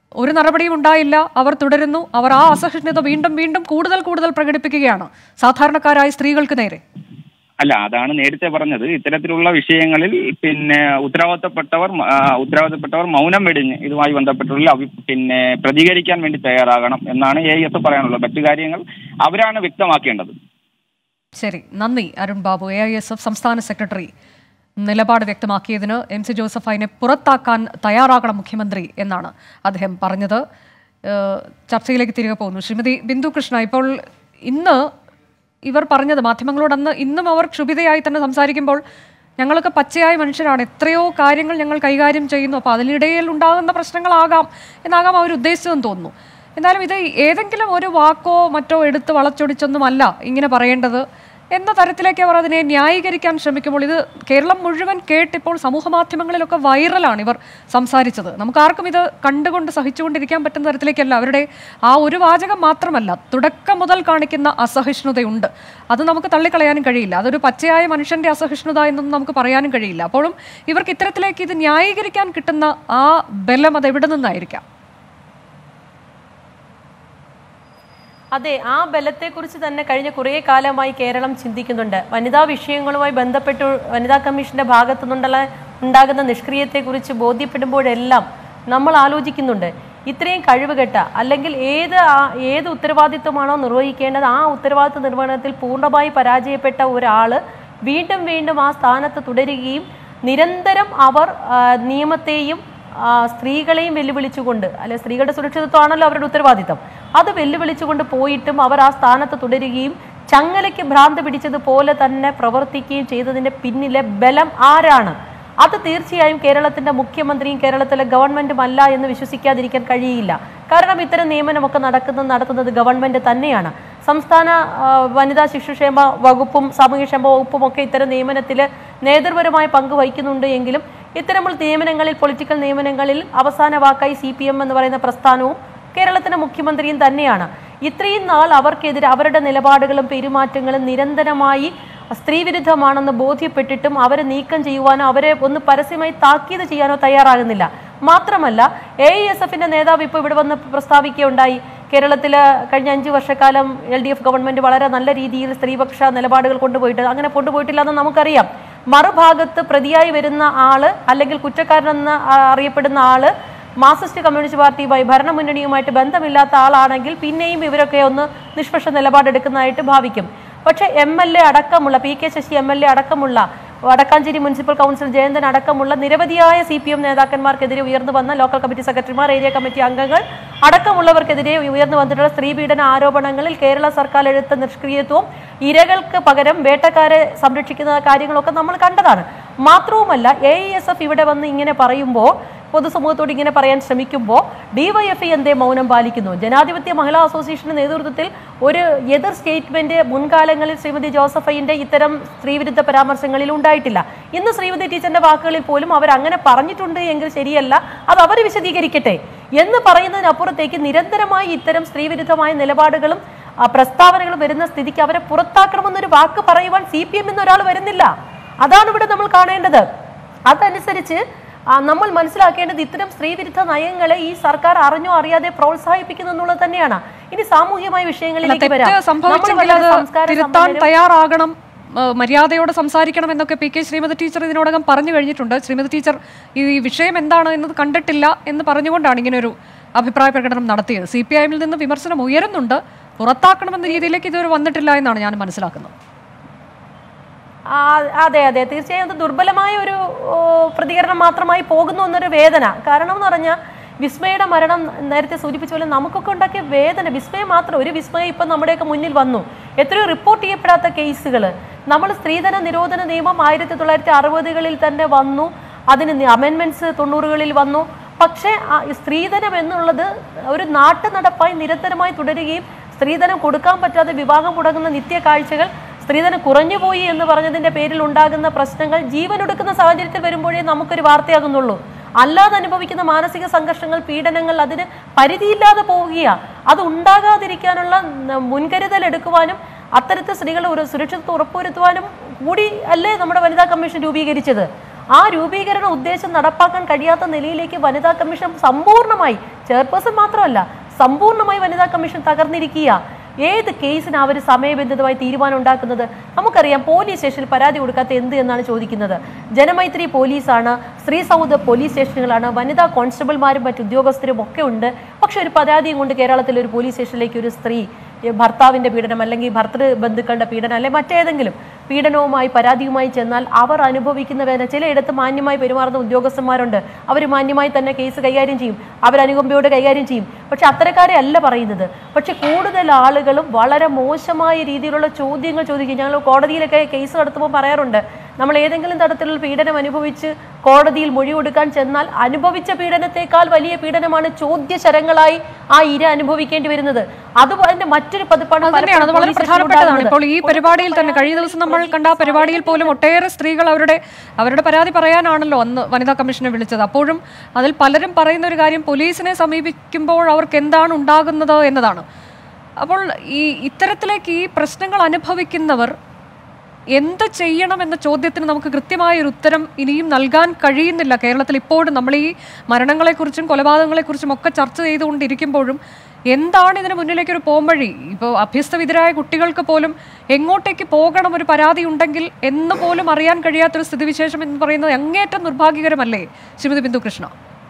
ഒരു നടപടിയും ഉണ്ടായില്ല അവർ തുടരുന്നു അവർ ആ അസഹിഷ്ണുത വീണ്ടും വീണ്ടും കൂടുതൽ കൂടുതൽ പ്രകടിപ്പിക്കുകയാണ് സാധാരണക്കാരായ സ്ത്രീകൾക്ക് നേരെ അല്ല അതാണ് നേരത്തെ പറഞ്ഞത് ഇത്തരത്തിലുള്ള വിഷയങ്ങളിൽ പിന്നെ ഉത്തരവാദിത്തപ്പെട്ടവർ ആ, ഉത്തരവാദിത്തപ്പെട്ടവർ മൗനം വെടിഞ്ഞ് ഇതുമായി ബന്ധപ്പെട്ടുള്ള അഭി പിന്നെ പ്രതികരിക്കാൻ വേണ്ടി തയ്യാറാകണം എന്നാണ് എ എസ് പറയാനുള്ളത് മറ്റു കാര്യങ്ങൾ അവരാണ് വ്യക്തമാക്കേണ്ടത് ശരി നന്ദി Arun Babu A I S F സംസ്ഥാന സെക്രട്ടറി നിലപാട് വ്യക്തമാക്കിയതിന് എം സി ജോസഫ് അതിനെ പുറത്താക്കാൻ തയ്യാറാകണം മുഖ്യമന്ത്രി എന്നാണ് അദ്ദേഹം പറഞ്ഞത് ഏഹ് ചർച്ചയിലേക്ക് തിരികെ പോകുന്നു ശ്രീമതി ബിന്ദു കൃഷ്ണ ഇപ്പോൾ ഇന്ന് ഇവർ പറഞ്ഞത് മാധ്യമങ്ങളോട് അന്ന് ഇന്നും അവർ ക്ഷുഭിതയായി തന്നെ സംസാരിക്കുമ്പോൾ ഞങ്ങളൊക്കെ പച്ചയായ മനുഷ്യരാണ് എത്രയോ കാര്യങ്ങൾ ഞങ്ങൾ കൈകാര്യം ചെയ്യുന്നു അപ്പോൾ അതിനിടയിൽ ഉണ്ടാകുന്ന പ്രശ്നങ്ങളാകാം എന്നാകാം അവർ ഉദ്ദേശിച്ചതെന്ന് തോന്നുന്നു എന്നാലും ഇത് ഏതെങ്കിലും ഒരു വാക്കോ മറ്റോ എടുത്ത് വളച്ചൊടിച്ചൊന്നുമല്ല ഇങ്ങനെ പറയേണ്ടത് എന്ന തരത്തിലേക്ക് അവർ അതിനെ ന്യായീകരിക്കാൻ ശ്രമിക്കുമ്പോൾ ഇത് കേരളം മുഴുവൻ കേട്ടിപ്പോൾ സമൂഹ മാധ്യമങ്ങളിലൊക്കെ വൈറലാണ് ഇവർ സംസാരിച്ചത് നമുക്ക് ആർക്കും ഇത് കണ്ടുകൊണ്ട് സഹിച്ചുകൊണ്ടിരിക്കാൻ പറ്റുന്ന തരത്തിലേക്കല്ല അവരുടെ ആ ഒരു വാചകം മാത്രമല്ല തുടക്കം മുതൽ കാണിക്കുന്ന അസഹിഷ്ണുതയുണ്ട് അത് നമുക്ക് തള്ളിക്കളയാനും കഴിയില്ല അതൊരു പച്ചയായ മനുഷ്യന്റെ അസഹിഷ്ണുത എന്നൊന്നും നമുക്ക് പറയാനും കഴിയില്ല അപ്പോഴും ഇവർക്ക് ഇത്തരത്തിലേക്ക് ഇത് ന്യായീകരിക്കാൻ കിട്ടുന്ന ആ ബലം അത് എവിടെ നിന്നായിരിക്കാം അതെ ആ ബലത്തെക്കുറിച്ച് തന്നെ കഴിഞ്ഞ കുറേ കാലമായി കേരളം ചിന്തിക്കുന്നുണ്ട് വനിതാ വിഷയങ്ങളുമായി ബന്ധപ്പെട്ട് വനിതാ കമ്മീഷന്റെ ഭാഗത്തു നിന്നുള്ള ഉണ്ടാകുന്ന നിഷ്ക്രിയത്തെക്കുറിച്ച് ബോധ്യപ്പെടുമ്പോഴെല്ലാം നമ്മൾ ആലോചിക്കുന്നുണ്ട് ഇത്രയും കഴിവുകെട്ട അല്ലെങ്കിൽ ഏത് ആ- ഏത് ഉത്തരവാദിത്വമാണോ നിർവഹിക്കേണ്ടത് ആ ഉത്തരവാദിത്വ നിർവഹണത്തിൽ പൂർണ്ണമായി പരാജയപ്പെട്ട ഒരാൾ വീണ്ടും വീണ്ടും ആ സ്ഥാനത്ത് തുടരുകയും നിരന്തരം അവർ ആ, നിയമത്തെയും ആ, സ്ത്രീകളെയും വെല്ലുവിളിച്ചുകൊണ്ട് അല്ലെ സ്ത്രീകളുടെ സുരക്ഷിതത്വമാണല്ലോ അവരുടെ ഉത്തരവാദിത്തം അത് വെല്ലുവിളിച്ചുകൊണ്ട് പോയിട്ടും അവർ ആ സ്ഥാനത്ത് തുടരുകയും ചങ്ങലയ്ക്ക് ഭ്രാന്ത് പിടിച്ചതുപോലെ തന്നെ പ്രവർത്തിക്കുകയും ചെയ്തതിന്റെ പിന്നിലെ ബലം ആരാണ് അത് തീർച്ചയായും കേരളത്തിന്റെ മുഖ്യമന്ത്രിയും കേരളത്തിലെ ഗവൺമെന്റും അല്ല എന്ന് വിശ്വസിക്കാതിരിക്കാൻ കഴിയില്ല കാരണം ഇത്തരം നിയമനമൊക്കെ നടക്കുന്നത് നടത്തുന്നത് ഗവൺമെന്റ് തന്നെയാണ് സംസ്ഥാന ആ, വനിതാ ശിശുക്ഷേമ വകുപ്പും സാമൂഹ്യക്ഷേമ വകുപ്പും ഒക്കെ ഇത്തരം നിയമനത്തിൽ നേതൃപരമായ പങ്ക് വഹിക്കുന്നുണ്ട് എങ്കിലും ഇത്തരമുള്ള നിയമനങ്ങളിൽ പൊളിറ്റിക്കൽ നിയമനങ്ങളിൽ അവസാന വാക്കായി സി പി എം എന്ന് പറയുന്ന പ്രസ്ഥാനവും കേരളത്തിന്റെ മുഖ്യമന്ത്രിയും തന്നെയാണ് ഇത്രയും നാൾ അവർക്കെതിരെ അവരുടെ നിലപാടുകളും പെരുമാറ്റങ്ങളും നിരന്തരമായി സ്ത്രീവിരുദ്ധമാണെന്ന് ബോധ്യപ്പെട്ടിട്ടും അവരെ നീക്കം ചെയ്യുവാനോ അവരെ ഒന്ന് പരസ്യമായി താക്കീത് ചെയ്യാനോ തയ്യാറാകുന്നില്ല മാത്രമല്ല എ എസ് എഫിന്റെ നേതാവ് ഇപ്പോൾ ഇവിടെ വന്ന് പ്രസ്താവിക്കുകയുണ്ടായി കേരളത്തിൽ കഴിഞ്ഞ അഞ്ച് വർഷക്കാലം എൽ ഡി എഫ് ഗവൺമെന്റ് വളരെ നല്ല രീതിയിൽ സ്ത്രീപക്ഷ നിലപാടുകൾ കൊണ്ടുപോയിട്ട് അങ്ങനെ കൊണ്ടുപോയിട്ടില്ല എന്ന് നമുക്കറിയാം മറുഭാഗത്ത് പ്രതിയായി വരുന്ന ആള് അല്ലെങ്കിൽ കുറ്റക്കാരനെന്ന് ആ- അറിയപ്പെടുന്ന ആള് മാർക്സിസ്റ്റ് കമ്മ്യൂണിസ്റ്റ് പാർട്ടിയുമായി ഭരണമുന്നണിയുമായിട്ട് ബന്ധമില്ലാത്ത ആളാണെങ്കിൽ പിന്നെയും ഇവരൊക്കെ ഒന്ന് നിഷ്പക്ഷ നിലപാടെടുക്കുന്നതായിട്ട് ഭാവിക്കും പക്ഷെ എം എൽ എ അടക്കമുള്ള P K Sasi M L A അടക്കമുള്ള വടക്കാഞ്ചേരി മുനിസിപ്പൽ കൗൺസിൽ ജയന്തൻ അടക്കമുള്ള നിരവധിയായ സി പി എം നേതാക്കന്മാർക്കെതിരെ ഉയർന്നു വന്ന ലോക്കൽ കമ്മിറ്റി സെക്രട്ടറിമാർ ഏരിയ കമ്മിറ്റി അംഗങ്ങൾ അടക്കമുള്ളവർക്കെതിരെ ഉയർന്നു വന്നിട്ടുള്ള സ്ത്രീപീഡന ആരോപണങ്ങളിൽ കേരള സർക്കാർ എടുത്ത നിഷ്ക്രിയത്വവും ഇരകൾക്ക് പകരം വേട്ടക്കാരെ സംരക്ഷിക്കുന്ന കാര്യങ്ങളൊക്കെ നമ്മൾ കണ്ടതാണ് മാത്രവുമല്ല എ എസ് എഫ് ഇവിടെ വന്ന് ഇങ്ങനെ പറയുമ്പോൾ പൊതുസമൂഹത്തോട് ഇങ്ങനെ പറയാൻ ശ്രമിക്കുമ്പോൾ ഡിവൈഎഫ്ഐ എന്തേ മൗനം പാലിക്കുന്നു ജനാധിപത്യ മഹിളാ അസോസിയേഷന്റെ നേതൃത്വത്തിൽ ഒരു എതിർ സ്റ്റേറ്റ്മെന്റ് മുൻകാലങ്ങളിൽ ശ്രീമതി ജോസഫൈന്റെ ഇത്തരം സ്ത്രീവിരുദ്ധ പരാമർശങ്ങളിൽ ഉണ്ടായിട്ടില്ല ഇന്ന് ശ്രീമതി ടീച്ചറിന്റെ വാക്കുകളിൽ പോലും അവർ അങ്ങനെ പറഞ്ഞിട്ടുണ്ട് എങ്കിൽ ശരിയല്ല അത് അവർ വിശദീകരിക്കട്ടെ എന്ന് പറയുന്നതിനപ്പുറത്തേക്ക് നിരന്തരമായി ഇത്തരം സ്ത്രീവിരുദ്ധമായ നിലപാടുകളും ആ, പ്രസ്താവനകളും വരുന്ന സ്ഥിതിക്ക് അവരെ പുറത്താക്കണമെന്നൊരു വാക്ക് പറയുവാൻ സി പി എം ഒരാൾ വരുന്നില്ല അതാണ് ഇവിടെ നമ്മൾ കാണേണ്ടത് അതനുസരിച്ച് ആ, നമ്മൾ മനസ്സിലാക്കേണ്ടത് ഇത്തരം സ്ത്രീവിരുദ്ധ നയങ്ങളെ ഈ സർക്കാർ അറിഞ്ഞോ അറിയാതെ പ്രോത്സാഹിപ്പിക്കുന്നു എന്നുള്ളത് തന്നെയാണ് ഇനി സാമൂഹ്യമായ അല്ല, വിഷയങ്ങളിലേക്ക് തെറ്റ് വരാം സംഭവിച്ചെങ്കിൽ നമ്മൾ അത് വളരെ സംസ്കാര തിരുത്താൻ സമ്പന്നരും- തയ്യാറാകണം ആ, മര്യാദയോടെ സംസാരിക്കണം എന്നൊക്കെ പി കെ ശ്രീമതി ടീച്ചർ ഇതിനോടകം പറഞ്ഞു കഴിഞ്ഞിട്ടുണ്ട് ശ്രീമതി ടീച്ചർ ഈ വിഷയം എന്താണ് എന്നത് കണ്ടിട്ടില്ല എന്ന് പറഞ്ഞുകൊണ്ടാണ് ഇങ്ങനെ ഒരു അഭിപ്രായ പ്രകടനം നടത്തിയത് സി പി ഐഎമ്മിൽ നിന്ന് വിമർശനം ഉയരുന്നുണ്ട് പുറത്താക്കണമെന്ന രീതിയിലേക്ക് ഇതുവരെ വന്നിട്ടില്ല എന്നാണ് ഞാൻ മനസ്സിലാക്കുന്നത് ആ, അതെ അതെ തീർച്ചയായും അത് ദുർബലമായ ഒരു ഓ, പ്രതികരണം മാത്രമായി പോകുന്നു എന്നൊരു വേദന കാരണം എന്ന് പറഞ്ഞാൽ വിസ്മയുടെ മരണം നേരത്തെ സൂചിപ്പിച്ച പോലെ നമുക്കൊക്കെ ഉണ്ടാക്കിയ വേദന വിസ്മയം മാത്രം ഒരു വിസ്മയം ഇപ്പം നമ്മുടെയൊക്കെ മുന്നിൽ വന്നു എത്രയോ റിപ്പോർട്ട് ചെയ്യപ്പെടാത്ത കേസുകൾ നമ്മൾ സ്ത്രീധന നിരോധന നിയമം ആയിരത്തി തൊള്ളായിരത്തി അറുപതുകളിൽ തന്നെ വന്നു അതിന് അമെൻമെന്റ്സ് തൊണ്ണൂറുകളിൽ വന്നു പക്ഷേ ആ സ്ത്രീധനം എന്നുള്ളത് ഒരു നാട്ടു നടപ്പായി നിരന്തരമായി തുടരുകയും സ്ത്രീധനം കൊടുക്കാൻ പറ്റാതെ വിവാഹം മുടങ്ങുന്ന നിത്യ കാഴ്ചകൾ സ്ത്രീധനം കുറഞ്ഞുപോയി എന്ന് പറഞ്ഞതിന്റെ പേരിൽ ഉണ്ടാകുന്ന പ്രശ്നങ്ങൾ ജീവനൊടുക്കുന്ന സാഹചര്യത്തിൽ വരുമ്പോഴേ നമുക്കൊരു വാർത്തയാകുന്നുള്ളൂ അല്ലാതെ അനുഭവിക്കുന്ന മാനസിക സംഘർഷങ്ങൾ പീഡനങ്ങൾ അതിന് പരിധിയില്ലാതെ പോവുകയാ അത് ഉണ്ടാകാതിരിക്കാനുള്ള ന- മുൻകരുതൽ എടുക്കുവാനും അത്തരത്തിൽ സ്ത്രീകളുടെ ഒരു സുരക്ഷിതത്വം ഉറപ്പുവരുത്തുവാനും കൂടി അല്ലേ നമ്മുടെ വനിതാ കമ്മീഷൻ രൂപീകരിച്ചത് ആ രൂപീകരണ ഉദ്ദേശം നടപ്പാക്കാൻ കഴിയാത്ത നിലയിലേക്ക് വനിതാ കമ്മീഷൻ സമ്പൂർണ്ണമായി ചെയർപേഴ്സൺ മാത്രമല്ല സമ്പൂർണ്ണമായി വനിതാ കമ്മീഷൻ തകർന്നിരിക്കുക ഏത് കേസിന് അവർ സമയബന്ധിതമായി തീരുമാനം ഉണ്ടാക്കുന്നത് നമുക്കറിയാം പോലീസ് സ്റ്റേഷനിൽ പരാതി കൊടുക്കാത്ത എന്ത് എന്നാണ് ചോദിക്കുന്നത് ജനമൈത്രി പോലീസാണ് സ്ത്രീ സൗഹൃദ പോലീസ് സ്റ്റേഷനുകളാണ് വനിതാ കോൺസ്റ്റബിൾമാരും മറ്റു ഉദ്യോഗസ്ഥരും ഒക്കെ ഉണ്ട് പക്ഷെ ഒരു പരാതിയും കൊണ്ട് കേരളത്തിൽ ഒരു പോലീസ് സ്റ്റേഷനിലേക്ക് ഒരു സ്ത്രീ ഈ ഭർത്താവിന്റെ പീഡനം അല്ലെങ്കിൽ ഭർത്തൃ ബന്ധുക്കളുടെ പീഡനം അല്ലെങ്കിൽ മറ്റേതെങ്കിലും പീഡനവുമായി പരാതിയുമായി ചെന്നാൽ അവർ അനുഭവിക്കുന്ന വേദന ചിലയിടത്ത് മാന്യമായി പെരുമാറുന്ന ഉദ്യോഗസ്ഥന്മാരുണ്ട് അവർ മാന്യമായി തന്നെ കേസ് കൈകാര്യം ചെയ്യും അവർ അനുകമ്പയോട് കൈകാര്യം ചെയ്യും പക്ഷെ അത്തരക്കാരെ അല്ല പറയുന്നത് പക്ഷെ കൂടുതൽ ആളുകളും വളരെ മോശമായ രീതിയിലുള്ള ചോദ്യങ്ങൾ ചോദിക്കും ഞങ്ങൾ കോടതിയിലൊക്കെ കേസ് നടത്തുമ്പോൾ പറയാറുണ്ട് നമ്മൾ ഏതെങ്കിലും തരത്തിലുള്ള പീഡനം അനുഭവിച്ച് കോടതിയിൽ മൊഴി കൊടുക്കാൻ ചെന്നാൽ അനുഭവിച്ച പീഡനത്തെക്കാൾ വലിയ പീഡനമാണ് ചോദ്യശരങ്ങളായി ആ ഇര അനുഭവിക്കേണ്ടി വരുന്നത് അതുപോലെ അതിന്റെ മറ്റൊരു പതിപ്പാണ് അത് തന്നെയാണ് അത് പലപ്പോഴും വളരെ പോലീസ് സ്റ്റേഷനിൽ പ്രധാനപ്പെട്ടതാണ് ഉണ്ടാകുന്നത്. ഇപ്പോൾ ഈ പരിപാടിയിൽ തന്നെ കഴിഞ്ഞ ദിവസം നമ്മൾ കണ്ട ആ പരിപാടിയിൽ പോലും ഒട്ടേറെ സ്ത്രീകൾ അവരുടെ അവരുടെ പരാതി പറയാനാണല്ലോ അന്ന് വനിതാ കമ്മീഷനെ വിളിച്ചത് അപ്പോഴും അതിൽ പലരും പറയുന്ന ഒരു കാര്യം പോലീസിനെ സമീപിക്കുമ്പോൾ അവർക്ക് എന്താണ് ഉണ്ടാകുന്നത് എന്നതാണ് അപ്പോൾ ഈ ഇത്തരത്തിലേക്ക് ഈ പ്രശ്നങ്ങൾ അനുഭവിക്കുന്നവർ എന്ത് ചെയ്യണം എന്ന ചോദ്യത്തിന് നമുക്ക് കൃത്യമായ ഒരു ഉത്തരം ഇനിയും നൽകാൻ കഴിയുന്നില്ല കേരളത്തിൽ ഇപ്പോഴും നമ്മൾ ഈ മരണങ്ങളെക്കുറിച്ചും കൊലപാതകങ്ങളെക്കുറിച്ചും ഒക്കെ ചർച്ച ചെയ്തുകൊണ്ടിരിക്കുമ്പോഴും എന്താണ് ഇതിന് മുന്നിലേക്ക് ഒരു പോംവഴി ഇപ്പോൾ അഭ്യസ്തവിധരായ കുട്ടികൾക്ക് പോലും എങ്ങോട്ടേക്ക് പോകണം ഒരു പരാതി ഉണ്ടെങ്കിൽ എന്ന് പോലും അറിയാൻ കഴിയാത്തൊരു സ്ഥിതിവിശേഷം എന്ന് പറയുന്നത് അങ്ങേറ്റം നിർഭാഗ്യകരമല്ലേ ശ്രീമതി ബിന്ദു കൃഷ്ണ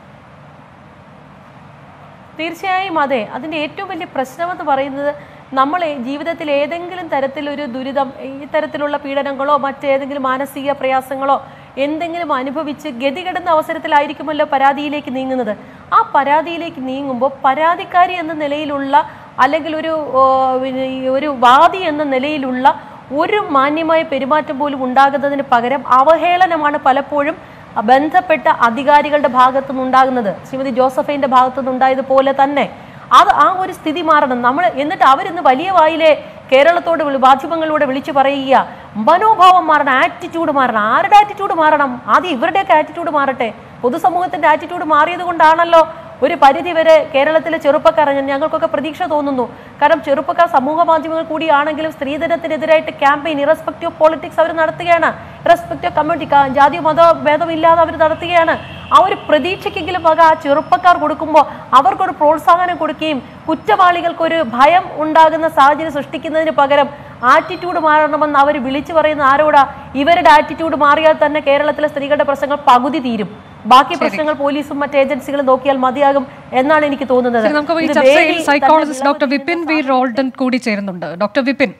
തീർച്ചയായും അതെ അതിന്റെ ഏറ്റവും വലിയ പ്രശ്നമെന്ന് പറയുന്നത് നമ്മൾ ജീവിതത്തിൽ ഏതെങ്കിലും തരത്തിലൊരു ദുരിതം ഈ തരത്തിലുള്ള പീഡനങ്ങളോ മറ്റേതെങ്കിലും മാനസിക പ്രയാസങ്ങളോ എന്തെങ്കിലും അനുഭവിച്ച് ഗതികെടുന്ന അവസരത്തിലായിരിക്കുമല്ലോ പരാതിയിലേക്ക് നീങ്ങുന്നത് ആ പരാതിയിലേക്ക് നീങ്ങുമ്പോൾ പരാതിക്കാരി എന്ന നിലയിലുള്ള അല്ലെങ്കിൽ ഒരു ഓ, പിന്നെ ഈ ഒരു വാദി എന്ന നിലയിലുള്ള ഒരു മാന്യമായ പെരുമാറ്റം പോലും ഉണ്ടാകുന്നതിന് പകരം അവഹേളനമാണ് പലപ്പോഴും ബന്ധപ്പെട്ട അധികാരികളുടെ ഭാഗത്തു നിന്നുണ്ടാകുന്നത് ശ്രീമതി ജോസഫൈന്റെ ഭാഗത്തു നിന്നുണ്ടായതുപോലെ തന്നെ അത് ആ ഒരു സ്ഥിതി മാറണം നമ്മൾ എന്നിട്ട് അവരിന്ന് വലിയ വായിലെ കേരളത്തോട് വിളി- മാധ്യമങ്ങളിലൂടെ വിളിച്ചു പറയുക മനോഭാവം മാറണം ആറ്റിറ്റ്യൂഡ് മാറണം ആരുടെ ആറ്റിറ്റ്യൂഡ് മാറണം ആദ്യം ഇവരുടെയൊക്കെ ആറ്റിറ്റ്യൂഡ് മാറട്ടെ പൊതുസമൂഹത്തിന്റെ ആറ്റിറ്റ്യൂഡ് മാറിയത് കൊണ്ടാണല്ലോ ഒരു പരിധി വരെ കേരളത്തിലെ ചെറുപ്പക്കാർ ഞാൻ- ഞങ്ങൾക്കൊക്കെ പ്രതീക്ഷ തോന്നുന്നു കാരണം ചെറുപ്പക്കാർ സമൂഹ മാധ്യമങ്ങൾ കൂടിയാണെങ്കിലും സ്ത്രീധനത്തിനെതിരായിട്ട് ക്യാമ്പയിൻ ഇറസ്പെക്റ്റീവ് ഓഫ് പൊളിറ്റിക്സ് അവർ നടത്തുകയാണ് ഇറസ്പെക്റ്റീവ് കമ്മ്യൂണിറ്റി ജാതി മത ഭേദമില്ലാതെ അവർ നടത്തുകയാണ് ആ ഒരു പ്രതീക്ഷയ്ക്കെങ്കിലും വക ആ ചെറുപ്പക്കാർ കൊടുക്കുമ്പോൾ അവർക്കൊരു പ്രോത്സാഹനം കൊടുക്കുകയും കുറ്റവാളികൾക്കൊരു ഭയം ഉണ്ടാകുന്ന സാഹചര്യം സൃഷ്ടിക്കുന്നതിന് പകരം ആറ്റിറ്റ്യൂഡ് മാറണമെന്ന് അവർ വിളിച്ചു പറയുന്ന ആരോടാ ഇവരുടെ ആറ്റിറ്റ്യൂഡ് മാറിയാൽ തന്നെ കേരളത്തിലെ സ്ത്രീകളുടെ പ്രശ്നങ്ങൾ പകുതി തീരും ബാക്കി പ്രശ്നങ്ങൾ പോലീസും മറ്റ് ഏജൻസികളും നോക്കിയാൽ മതിയാകും എന്നാണ് എനിക്ക് തോന്നുന്നത് ശരി, നമുക്ക് ഈ ഇത് ചർച്ചയിൽ വേഗം തന്നെ psychologist doctor Vipin V Roldan കൂടി ചേരുന്നുണ്ട് ഡോക്ടർ വിപിൻ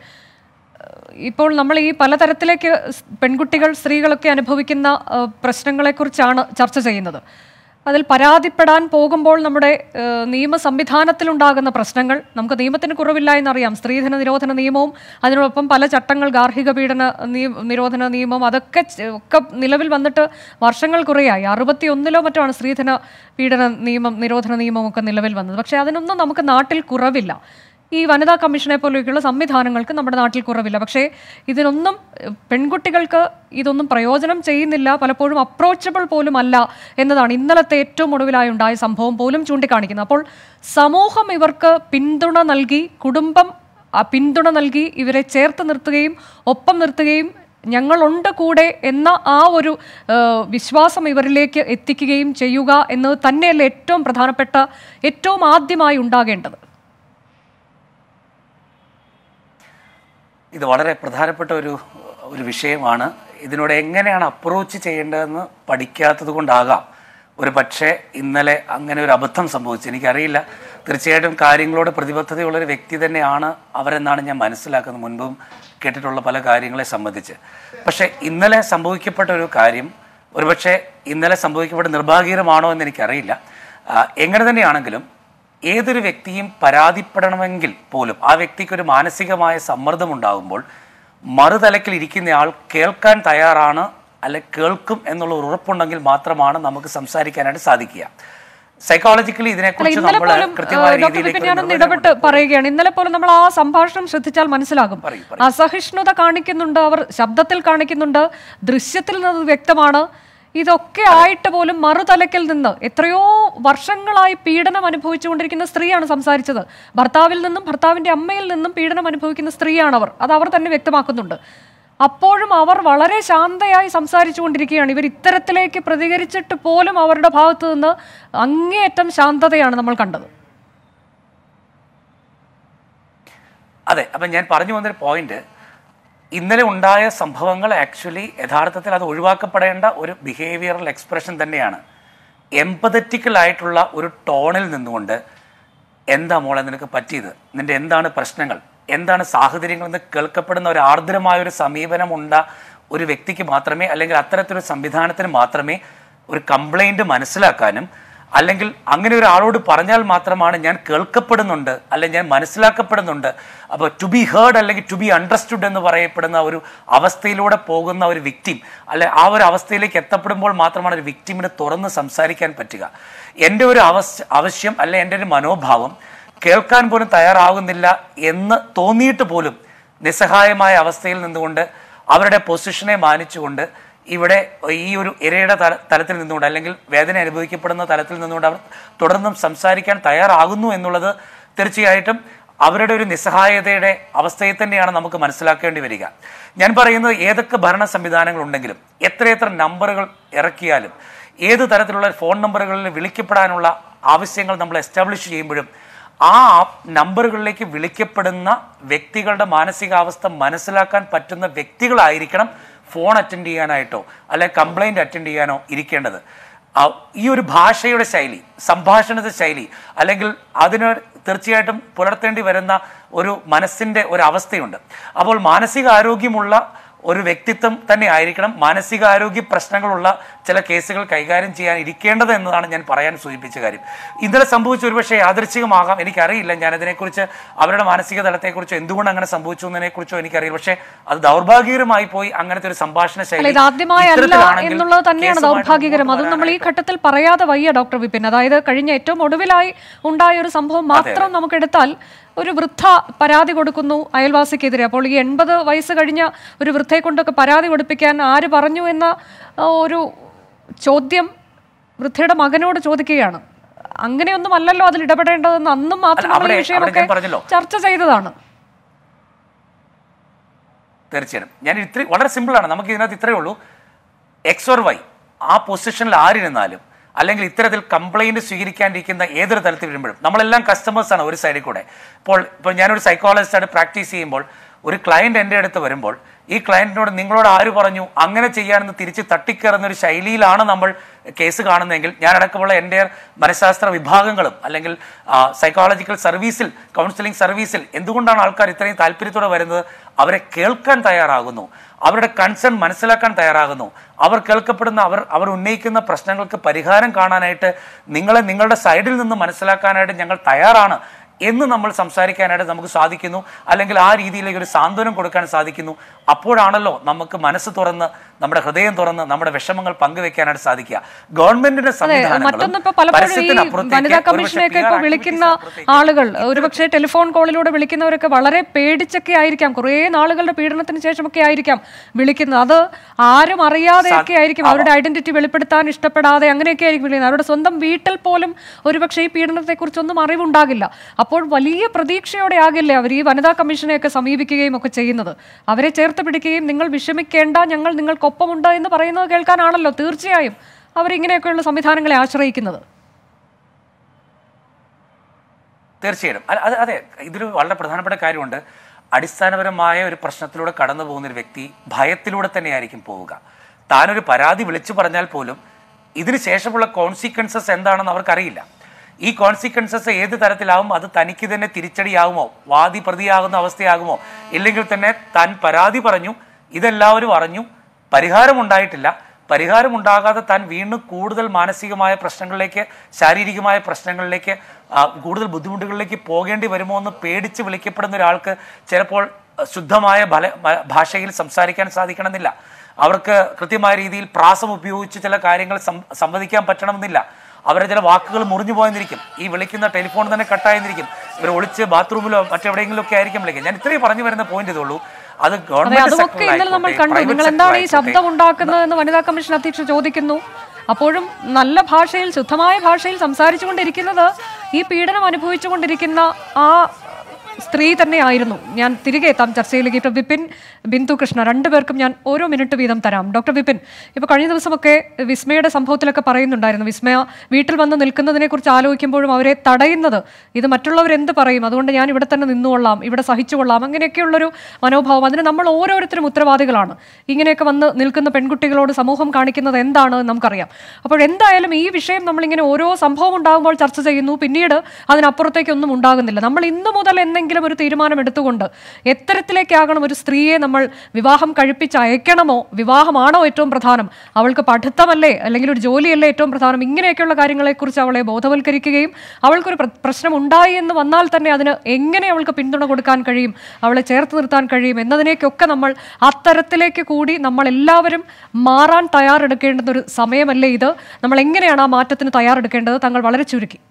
ഏഹ് ഇപ്പോൾ നമ്മൾ ഈ പലതരത്തിലേക്ക് സ് പെൺകുട്ടികൾ സ്ത്രീകളൊക്കെ അനുഭവിക്കുന്ന ഏഹ് പ്രശ്നങ്ങളെക്കുറിച്ചാണ് ചർച്ച ചെയ്യുന്നത് അതിൽ പരാതിപ്പെടാൻ പോകുമ്പോൾ നമ്മുടെ ഏഹ് നിയമ സംവിധാനത്തിലുണ്ടാകുന്ന പ്രശ്നങ്ങൾ നമുക്ക് നിയമത്തിന് കുറവില്ല എന്നറിയാം സ്ത്രീധന നിരോധന നിയമവും അതിനോടൊപ്പം പല ചട്ടങ്ങൾ ഗാർഹിക പീഡന നിയ- നിരോധന നിയമം അതൊക്കെ ച- ഒക്കെ നിലവിൽ വന്നിട്ട് വർഷങ്ങൾ കുറേയായി അറുപത്തി ഒന്നിലോ മറ്റോ ആണ് സ്ത്രീധന പീഡന നിയമം നിരോധന നിയമം ഒക്കെ നിലവിൽ വന്നത് പക്ഷേ അതിനൊന്നും നമുക്ക് നാട്ടിൽ കുറവില്ല ഈ വനിതാ കമ്മീഷനെ പോലെയൊക്കെയുള്ള സംവിധാനങ്ങൾക്ക് നമ്മുടെ നാട്ടിൽ കുറവില്ല പക്ഷേ ഇതിനൊന്നും ഏഹ്, പെൺകുട്ടികൾക്ക് ഇതൊന്നും പ്രയോജനം ചെയ്യുന്നില്ല പലപ്പോഴും അപ്രോച്ചബിൾ പോലും അല്ല എന്നതാണ് ഇന്നലത്തെ ഏറ്റവും ഒടുവിലായി ഉണ്ടായ സംഭവം പോലും ചൂണ്ടിക്കാണിക്കുന്നത് അപ്പോൾ സമൂഹം ഇവർക്ക് പിന്തുണ നൽകി കുടുംബം ആ പിന്തുണ നൽകി ഇവരെ ചേർത്ത് നിർത്തുകയും ഒപ്പം നിർത്തുകയും ഞങ്ങളുണ്ട് കൂടെ എന്ന ആ ഒരു ഏഹ്, വിശ്വാസം ഇവരിലേക്ക് എത്തിക്കുകയും ചെയ്യുക എന്നത് തന്നെയല്ലേ ഏറ്റവും പ്രധാനപ്പെട്ട ഏറ്റവും ആദ്യമായി ഉണ്ടാകേണ്ടത് ഇത് വളരെ പ്രധാനപ്പെട്ട ഒരു ഒരു വിഷയമാണ് ഇതിനോട് എങ്ങനെയാണ് അപ്രോച്ച് ചെയ്യേണ്ടതെന്ന് പഠിക്കാത്തത് കൊണ്ടാകാം ഒരു പക്ഷേ ഇന്നലെ അങ്ങനെ ഒരു അബദ്ധം സംഭവിച്ചു എനിക്കറിയില്ല തീർച്ചയായിട്ടും കാര്യങ്ങളോട് പ്രതിബദ്ധതയുള്ളൊരു വ്യക്തി തന്നെയാണ് അവരെന്നാണ് ഞാൻ മനസ്സിലാക്കുന്നത് മുൻപും കേട്ടിട്ടുള്ള പല കാര്യങ്ങളെ സംബന്ധിച്ച് പക്ഷേ ഇന്നലെ സംഭവിക്കപ്പെട്ട ഒരു കാര്യം ഒരുപക്ഷെ ഇന്നലെ സംഭവിക്കപ്പെട്ട നിർഭാഗ്യകരമാണോ എന്ന് എനിക്കറിയില്ല ആ, എങ്ങനെ തന്നെയാണെങ്കിലും ഏതൊരു വ്യക്തിയും പരാതിപ്പെടണമെങ്കിൽ പോലും ആ വ്യക്തിക്ക് ഒരു മാനസികമായ സമ്മർദ്ദം ഉണ്ടാകുമ്പോൾ മറുതലക്കിൽ ഇരിക്കുന്നയാൾ കേൾക്കാൻ തയ്യാറാണ് അല്ലെ കേൾക്കും എന്നുള്ള ഒരു ഉറപ്പുണ്ടെങ്കിൽ മാത്രമാണ് നമുക്ക് സംസാരിക്കാനായിട്ട് സാധിക്കുക സൈക്കോളജിക്കലി അല്ല ഇതിനെക്കുറിച്ച് ഇന്നലെ നമ്മൾ പോലും കൃത്യമായ ഏഹ്, ഡോക്ടർ രീതിയിലേക്ക് വിപിൻ ഒരു ഞാനൊന്ന് നിർവചനം ഇടപെട്ട് പറയുകയാണ് ഇന്നലെ പോലും നമ്മൾ ആ സംഭാഷണം ശ്രദ്ധിച്ചാൽ മനസ്സിലാകും അസഹിഷ്ണുത കാണിക്കുന്നുണ്ട് അവർ ശബ്ദത്തിൽ കാണിക്കുന്നുണ്ട് ദൃശ്യത്തിൽ നിന്ന് വ്യക്തമാണ് ഇതൊക്കെ ആയിട്ട് പോലും മറുതലക്കിൽ നിന്ന് എത്രയോ വർഷങ്ങളായി പീഡനം അനുഭവിച്ചുകൊണ്ടിരിക്കുന്ന സ്ത്രീയാണ് സംസാരിച്ചത് ഭർത്താവിൽ നിന്നും ഭർത്താവിന്റെ അമ്മയിൽ നിന്നും പീഡനം അനുഭവിക്കുന്ന സ്ത്രീയാണ് അവർ അത് അവർ തന്നെ വ്യക്തമാക്കുന്നുണ്ട് അപ്പോഴും അവർ വളരെ ശാന്തയായി സംസാരിച്ചുകൊണ്ടിരിക്കുകയാണ് ഇവർ ഇത്തരത്തിലേക്ക് പ്രതികരിച്ചിട്ട് പോലും അവരുടെ ഭാഗത്തു നിന്ന് അങ്ങേയറ്റം ശാന്തതയാണ് നമ്മൾ കണ്ടത് അതെ അപ്പം ഞാൻ പറഞ്ഞു വന്നൊരു പോയിന്റ് ഇന്നലെ ഉണ്ടായ സംഭവങ്ങൾ ആക്ച്വലി യഥാർത്ഥത്തിൽ അത് ഒഴിവാക്കപ്പെടേണ്ട ഒരു ബിഹേവിയറൽ എക്സ്പ്രഷൻ തന്നെയാണ് എംപതറ്റിക്കൽ ആയിട്ടുള്ള ഒരു ടോണിൽ നിന്നുകൊണ്ട് എന്താ മോളെ നിനക്ക് പറ്റിയത് നിന്റെ എന്താണ് പ്രശ്നങ്ങൾ എന്താണ് സാഹചര്യങ്ങൾ എന്ന് കേൾക്കപ്പെടുന്ന ഒരു ആർദ്രമായ ഒരു സമീപനം ഉണ്ട ഒരു വ്യക്തിക്ക് മാത്രമേ അല്ലെങ്കിൽ അത്തരത്തിലൊരു സംവിധാനത്തിന് മാത്രമേ ഒരു കംപ്ലൈന്റ് മനസ്സിലാക്കാനും അല്ലെങ്കിൽ അങ്ങനെ ഒരാളോട് പറഞ്ഞാൽ മാത്രമാണ് ഞാൻ കേൾക്കപ്പെടുന്നുണ്ട് അല്ലെങ്കിൽ ഞാൻ മനസ്സിലാക്കപ്പെടുന്നുണ്ട് അപ്പോൾ ടു ബി ഹേർഡ് അല്ലെങ്കിൽ ടു ബി അണ്ടർസ്റ്റുഡ് എന്ന് പറയപ്പെടുന്ന ഒരു അവസ്ഥയിലൂടെ പോകുന്ന ഒരു വിക്ടിം അല്ലെ ആ ഒരു അവസ്ഥയിലേക്ക് എത്തപ്പെടുമ്പോൾ മാത്രമാണ് ഒരു വിക്ടിമിന് തുറന്ന് സംസാരിക്കാൻ പറ്റുക എൻ്റെ ഒരു അവസ്ഥ ആവശ്യം അല്ലെ എൻ്റെ ഒരു മനോഭാവം കേൾക്കാൻ പോലും തയ്യാറാകുന്നില്ല എന്ന് തോന്നിയിട്ട് പോലും നിസ്സഹായമായ അവസ്ഥയിൽ നിന്നുകൊണ്ട് അവരുടെ പൊസിഷനെ മാനിച്ചുകൊണ്ട് ഇവിടെ ഈ ഒരു ഇരയുടെ തല തലത്തിൽ നിന്നുകൊണ്ട് അല്ലെങ്കിൽ വേദന അനുഭവിക്കപ്പെടുന്ന തലത്തിൽ നിന്നുകൊണ്ട് അവർ തുടർന്നും സംസാരിക്കാൻ തയ്യാറാകുന്നു എന്നുള്ളത് തീർച്ചയായിട്ടും അവരുടെ ഒരു നിസ്സഹായതയുടെ അവസ്ഥയെ തന്നെയാണ് നമുക്ക് മനസ്സിലാക്കേണ്ടി വരിക ഞാൻ പറയുന്നത് ഏതൊക്കെ ഭരണ സംവിധാനങ്ങൾ ഉണ്ടെങ്കിലും എത്രയെത്ര നമ്പറുകൾ ഇറക്കിയാലും ഏത് തരത്തിലുള്ള ഫോൺ നമ്പറുകളിൽ വിളിക്കപ്പെടാനുള്ള ആവശ്യങ്ങൾ നമ്മൾ എസ്റ്റാബ്ലിഷ് ചെയ്യുമ്പോഴും ആ നമ്പറുകളിലേക്ക് വിളിക്കപ്പെടുന്ന വ്യക്തികളുടെ മാനസികാവസ്ഥ മനസ്സിലാക്കാൻ പറ്റുന്ന വ്യക്തികളായിരിക്കണം ഫോൺ അറ്റൻഡ് ചെയ്യാനായിട്ടോ അല്ലെ കംപ്ലൈന്റ് അറ്റൻഡ് ചെയ്യാനോ ഇരിക്കേണ്ടത് ആ, ഈ ഒരു ഭാഷയുടെ ശൈലി സംഭാഷണത്തെ ശൈലി അല്ലെങ്കിൽ അതിന് തീർച്ചയായിട്ടും പുലർത്തേണ്ടി വരുന്ന ഒരു മനസ്സിന്റെ ഒരു അവസ്ഥയുണ്ട് അപ്പോൾ മാനസികാരോഗ്യമുള്ള ഒരു വ്യക്തിത്വം തന്നെ ആയിരിക്കണം മാനസികാരോഗ്യ പ്രശ്നങ്ങളുള്ള ചില കേസുകൾ കൈകാര്യം ചെയ്യാൻ ഇരിക്കേണ്ടത് എന്നതാണ് ഞാൻ പറയാൻ സൂചിപ്പിച്ച കാര്യം ഇന്നലെ സംഭവിച്ച ഒരുപക്ഷെ യാദൃച്ഛികമാകാം എനിക്കറിയില്ല ഞാൻ അതിനെക്കുറിച്ച് അവരുടെ മാനസിക തലത്തെക്കുറിച്ചോ എന്തുകൊണ്ട് അങ്ങനെ സംഭവിച്ചു എന്നതിനെക്കുറിച്ചോ എനിക്കറിയില്ല പക്ഷേ അത് ദൗർഭാഗ്യകരമായി പോയി അങ്ങനത്തെ ഒരു സംഭാഷണ അല്ല ശൈലി ഇത് ആദ്യമായല്ല ഇത്തരത്തിലാണെങ്കിൽ എന്നുള്ളത് തന്നെയാണ് കേസുമായിട്ട് ദൗർഭാഗ്യകരം അതും നമ്മൾ ഈ ഘട്ടത്തിൽ പറയാതെ വയ്യ ഡോക്ടർ വിപിൻ അതായത് കഴിഞ്ഞ ഏറ്റവും ഒടുവിലായി ഉണ്ടായ ഒരു സംഭവം മാത്രം നമുക്കെടുത്താൽ ഒരു വൃദ്ധ പരാതി കൊടുക്കുന്നു അയൽവാസിക്കെതിരെ അപ്പോൾ ഈ എൺപത് വയസ്സ് കഴിഞ്ഞ ഒരു വൃദ്ധയെ കൊണ്ടൊക്കെ പരാതി കൊടുപ്പിക്കാൻ ആര് പറഞ്ഞു എന്ന ആ, ഒരു ചോദ്യം വൃദ്ധയുടെ മകനോട് ചോദിക്കുകയാണ് അങ്ങനെയൊന്നും അല്ലല്ലോ അതിൽ ഇടപെടേണ്ടതെന്ന് അന്നും മാത്രം നമ്മൾ ഈ അവിടെ- അവിടെ വിഷയമൊക്കെ ഞാൻ പറഞ്ഞല്ലോ. ചർച്ച ചെയ്തതാണ് തീർച്ചയായും ഞാൻ ഇത്ര വളരെ സിമ്പിളാണ് നമുക്ക് ഇതിനകത്ത് ഇത്രയേ ഉള്ളൂ എക്സ് ഓർ വൈ ആ പൊസിഷനിൽ ആരിരുന്നാലും അല്ലെങ്കിൽ ഇത്തരത്തിൽ കംപ്ലൈന്റ് സ്വീകരിക്കാണ്ടിരിക്കുന്ന ഏതൊരു തലത്തിൽ വരുമ്പോഴും നമ്മളെല്ലാം കസ്റ്റമേഴ്സ് ആണ് ഒരു സൈഡിൽ കൂടെ ഇപ്പോൾ ഇപ്പോൾ ഞാനൊരു സൈക്കോളജിസ്റ്റായിട്ട് പ്രാക്ടീസ് ചെയ്യുമ്പോൾ ഒരു ക്ലയന്റ് എൻ്റെ അടുത്ത് വരുമ്പോൾ ഈ ക്ലയന്റിനോട് നിങ്ങളോട് ആര് പറഞ്ഞു അങ്ങനെ ചെയ്യാനെന്ന് തിരിച്ച് തട്ടിക്കയറുന്ന ഒരു ശൈലിയിലാണ് നമ്മൾ കേസ് കാണുന്നതെങ്കിൽ ഞാൻ അടക്കമുള്ള എൻ്റെ മനഃശാസ്ത്ര വിഭാഗങ്ങളും അല്ലെങ്കിൽ സൈക്കോളജിക്കൽ സർവീസിൽ കൗൺസിലിംഗ് സർവീസിൽ എന്തുകൊണ്ടാണ് ആൾക്കാർ ഇത്രയും താല്പര്യത്തോടെ വരുന്നത് അവരെ കേൾക്കാൻ തയ്യാറാകുന്നു അവരുടെ കൺസേൺ മനസ്സിലാക്കാൻ തയ്യാറാകുന്നു അവർ കേൾക്കപ്പെടുന്ന അവർ അവർ ഉന്നയിക്കുന്ന പ്രശ്നങ്ങൾക്ക് പരിഹാരം കാണാനായിട്ട് നിങ്ങളെ നിങ്ങളുടെ സൈഡിൽ നിന്ന് മനസ്സിലാക്കാനായിട്ട് ഞങ്ങൾ തയ്യാറാണ് എന്ന് നമ്മൾ സംസാരിക്കാനായിട്ട് നമുക്ക് സാധിക്കുന്നു അല്ലെങ്കിൽ ആ രീതിയിലേക്ക് ഒരു സാന്ത്വനം കൊടുക്കാൻ സാധിക്കുന്നു അപ്പോഴാണല്ലോ നമുക്ക് മനസ്സ് തുറന്ന് നമ്മുടെ ഹൃദയം തുറന്ന് നമ്മുടെ വിഷമങ്ങൾ പങ്കുവെക്കാനായിട്ട് സാധിക്കുക ഗവൺമെന്റിന്റെ സംവിധാനങ്ങളും മറ്റൊന്ന് ഇപ്പൊ പലപ്പോഴും ഈ പരസ്യത്തിനപ്പുറത്തേക്ക് വനിതാ ഒരുപക്ഷെ കമ്മീഷനെയൊക്കെ PR ഇപ്പൊ activities വിളിക്കുന്ന അപ്പുറത്തേക്ക് ആളുകൾ ഒരുപക്ഷെ ടെലിഫോൺ കോളിലൂടെ വിളിക്കുന്നവരൊക്കെ വളരെ പേടിച്ചൊക്കെ ആയിരിക്കാം കുറേ നാളുകളുടെ പീഡനത്തിന് ശേഷമൊക്കെ ആയിരിക്കാം വിളിക്കുന്നത് അത് ആരും അറിയാതെയൊക്കെ ആയിരിക്കും അവരുടെ ഐഡന്റിറ്റി വെളിപ്പെടുത്താൻ ഇഷ്ടപ്പെടാതെ അങ്ങനെയൊക്കെ ആയിരിക്കും വിളിക്കുന്നത് അവരുടെ സ്വന്തം വീട്ടിൽ പോലും ഒരുപക്ഷെ ഈ പീഡനത്തെക്കുറിച്ചൊന്നും അറിവുണ്ടാകില്ല അപ്പോൾ വലിയ പ്രതീക്ഷയോടെ ആകില്ലേ അവർ ഈ വനിതാ കമ്മീഷനെയൊക്കെ സമീപിക്കുകയും ഒക്കെ ചെയ്യുന്നത് അവരെ ചേർത്ത് പിടിക്കുകയും നിങ്ങൾ വിഷമിക്കേണ്ട ഞങ്ങൾ നിങ്ങൾക്കൊപ്പമുണ്ട് എന്ന് പറയുന്നത് കേൾക്കാനാണല്ലോ തീർച്ചയായും അവരിങ്ങനെയൊക്കെയുള്ള സംവിധാനങ്ങളെ ആശ്രയിക്കുന്നത് തീർച്ചയായിട്ടും അല്ല, അത് അതെ ഇതിൽ വളരെ പ്രധാനപ്പെട്ട കാര്യമുണ്ട് അടിസ്ഥാനപരമായ ഒരു പ്രശ്നത്തിലൂടെ കടന്നു പോകുന്ന ഒരു വ്യക്തി ഭയത്തിലൂടെ തന്നെയായിരിക്കും പോവുക താനൊരു പരാതി വിളിച്ചു പറഞ്ഞാൽ പോലും ഇതിന് ശേഷമുള്ള കോൺസിക്വൻസസ് എന്താണെന്ന് അവർക്കറിയില്ല ഈ കോൺസിക്വൻസസ് ഏത് തരത്തിലാവും അത് തനിക്ക് തന്നെ തിരിച്ചടിയാകുമോ വാദി പ്രതിയാകുന്ന അവസ്ഥയാകുമോ ഇല്ലെങ്കിൽ തന്നെ താൻ പരാതി പറഞ്ഞു ഇതെല്ലാവരും അറിഞ്ഞു പരിഹാരമുണ്ടായിട്ടില്ല പരിഹാരമുണ്ടാകാതെ താൻ വീണ്ടും കൂടുതൽ മാനസികമായ പ്രശ്നങ്ങളിലേക്ക് ശാരീരികമായ പ്രശ്നങ്ങളിലേക്ക് ആ, കൂടുതൽ ബുദ്ധിമുട്ടുകളിലേക്ക് പോകേണ്ടി വരുമോ എന്ന് പേടിച്ച് വിളിക്കപ്പെടുന്ന ഒരാൾക്ക് ചിലപ്പോൾ ശുദ്ധമായ ഫല ഭ- ഭാഷയിൽ സംസാരിക്കാൻ സാധിക്കണമെന്നില്ല അവർക്ക് കൃത്യമായ രീതിയിൽ പ്രാസം ഉപയോഗിച്ച് ചില കാര്യങ്ങൾ സം- സംവദിക്കാൻ പറ്റണമെന്നില്ല അവരുടെ ചില വാക്കുകൾ മുറിഞ്ഞു പോയെന്നിരിക്കും ഈ വിളിക്കുന്ന ടെലിഫോൺ തന്നെ കട്ടായെന്നിരിക്കും ഇവർ ഒളിച്ച് ബാത്റൂമിലോ മറ്റെവിടെയെങ്കിലും ഒക്കെ ആയിരിക്കും വിളിക്കുക ഞാൻ ഇത്രയും പറഞ്ഞു വരുന്ന പോയിന്റ് ഇതുള്ളൂ അത് അതെ ഗവൺമെന്റ് അതുമൊക്കെ ഇന്നലെ നമ്മൾ കണ്ടു നിങ്ങൾ എന്താണ് ഈ ശബ്ദം ഉണ്ടാക്കുന്നതെന്ന് വനിതാ കമ്മീഷൻ അധ്യക്ഷ ചോദിക്കുന്നു അപ്പോഴും നല്ല ഭാഷയിൽ ശുദ്ധമായ ഭാഷയിൽ സംസാരിച്ചുകൊണ്ടിരിക്കുന്നത് ഈ പീഡനം അനുഭവിച്ചുകൊണ്ടിരിക്കുന്ന ആ സ്ത്രീ തന്നെയായിരുന്നു ഞാൻ തിരികെ എത്താം ചർച്ചയിലേക്ക് ഡോക്ടർ വിപിൻ ബിന്ദു കൃഷ്ണ രണ്ടുപേർക്കും ഞാൻ ഓരോ മിനിറ്റ് വീതം തരാം ഡോക്ടർ വിപിൻ ഇപ്പോൾ കഴിഞ്ഞ ദിവസമൊക്കെ വിസ്മയുടെ സംഭവത്തിലൊക്കെ പറയുന്നുണ്ടായിരുന്നു വിസ്മയ വീട്ടിൽ വന്ന് നിൽക്കുന്നതിനെ കുറിച്ച് ആലോചിക്കുമ്പോഴും അവരെ തടയുന്നത് ഇത് മറ്റുള്ളവർ എന്ത് പറയും അതുകൊണ്ട് ഞാൻ ഇവിടെ തന്നെ നിന്നുകൊള്ളാം ഇവിടെ സഹിച്ചുകൊള്ളാം അങ്ങനെയൊക്കെയുള്ളൊരു മനോഭാവം അതിന് നമ്മൾ ഓരോരുത്തരും ഉത്തരവാദികളാണ് ഇങ്ങനെയൊക്കെ വന്ന് നിൽക്കുന്ന പെൺകുട്ടികളോട് സമൂഹം കാണിക്കുന്നത് എന്താണ് എന്ന് നമുക്കറിയാം അപ്പോൾ എന്തായാലും ഈ വിഷയം നമ്മളിങ്ങനെ ഓരോ സംഭവം ഉണ്ടാകുമ്പോൾ ചർച്ച ചെയ്യുന്നു പിന്നീട് അതിനപ്പുറത്തേക്കൊന്നും ഉണ്ടാകുന്നില്ല നമ്മൾ ഇന്നു മുതൽ എന്തെങ്കിലും ഒരു തീരുമാനം എടുത്തുകൊണ്ട് എത്തരത്തിലേക്കാകണം ഒരു സ്ത്രീയെ നമ്മൾ വിവാഹം കഴിപ്പിച്ച് അയക്കണമോ വിവാഹമാണോ ഏറ്റവും പ്രധാനം അവൾക്ക് പഠിത്തമല്ലേ അല്ലെങ്കിൽ ഒരു ജോലിയല്ലേ ഏറ്റവും പ്രധാനം ഇങ്ങനെയൊക്കെയുള്ള കാര്യങ്ങളെക്കുറിച്ച് അവളെ ബോധവൽക്കരിക്കുകയും അവൾക്കൊരു പ്ര- പ്രശ്നം ഉണ്ടായി എന്ന് വന്നാൽ തന്നെ അതിന് എങ്ങനെ അവൾക്ക് പിന്തുണ കൊടുക്കാൻ കഴിയും അവളെ ചേർത്ത് നിർത്താൻ കഴിയും എന്നതിനേക്കൊക്കെ നമ്മൾ അത്തരത്തിലേക്ക് കൂടി നമ്മൾ എല്ലാവരും മാറാൻ തയ്യാറെടുക്കേണ്ടുന്ന ഒരു സമയമല്ലേ ഇത് നമ്മൾ എങ്ങനെയാണ് ആ മാറ്റത്തിന് തയ്യാറെടുക്കേണ്ടത് താങ്കൾ വളരെ ചുരുക്കി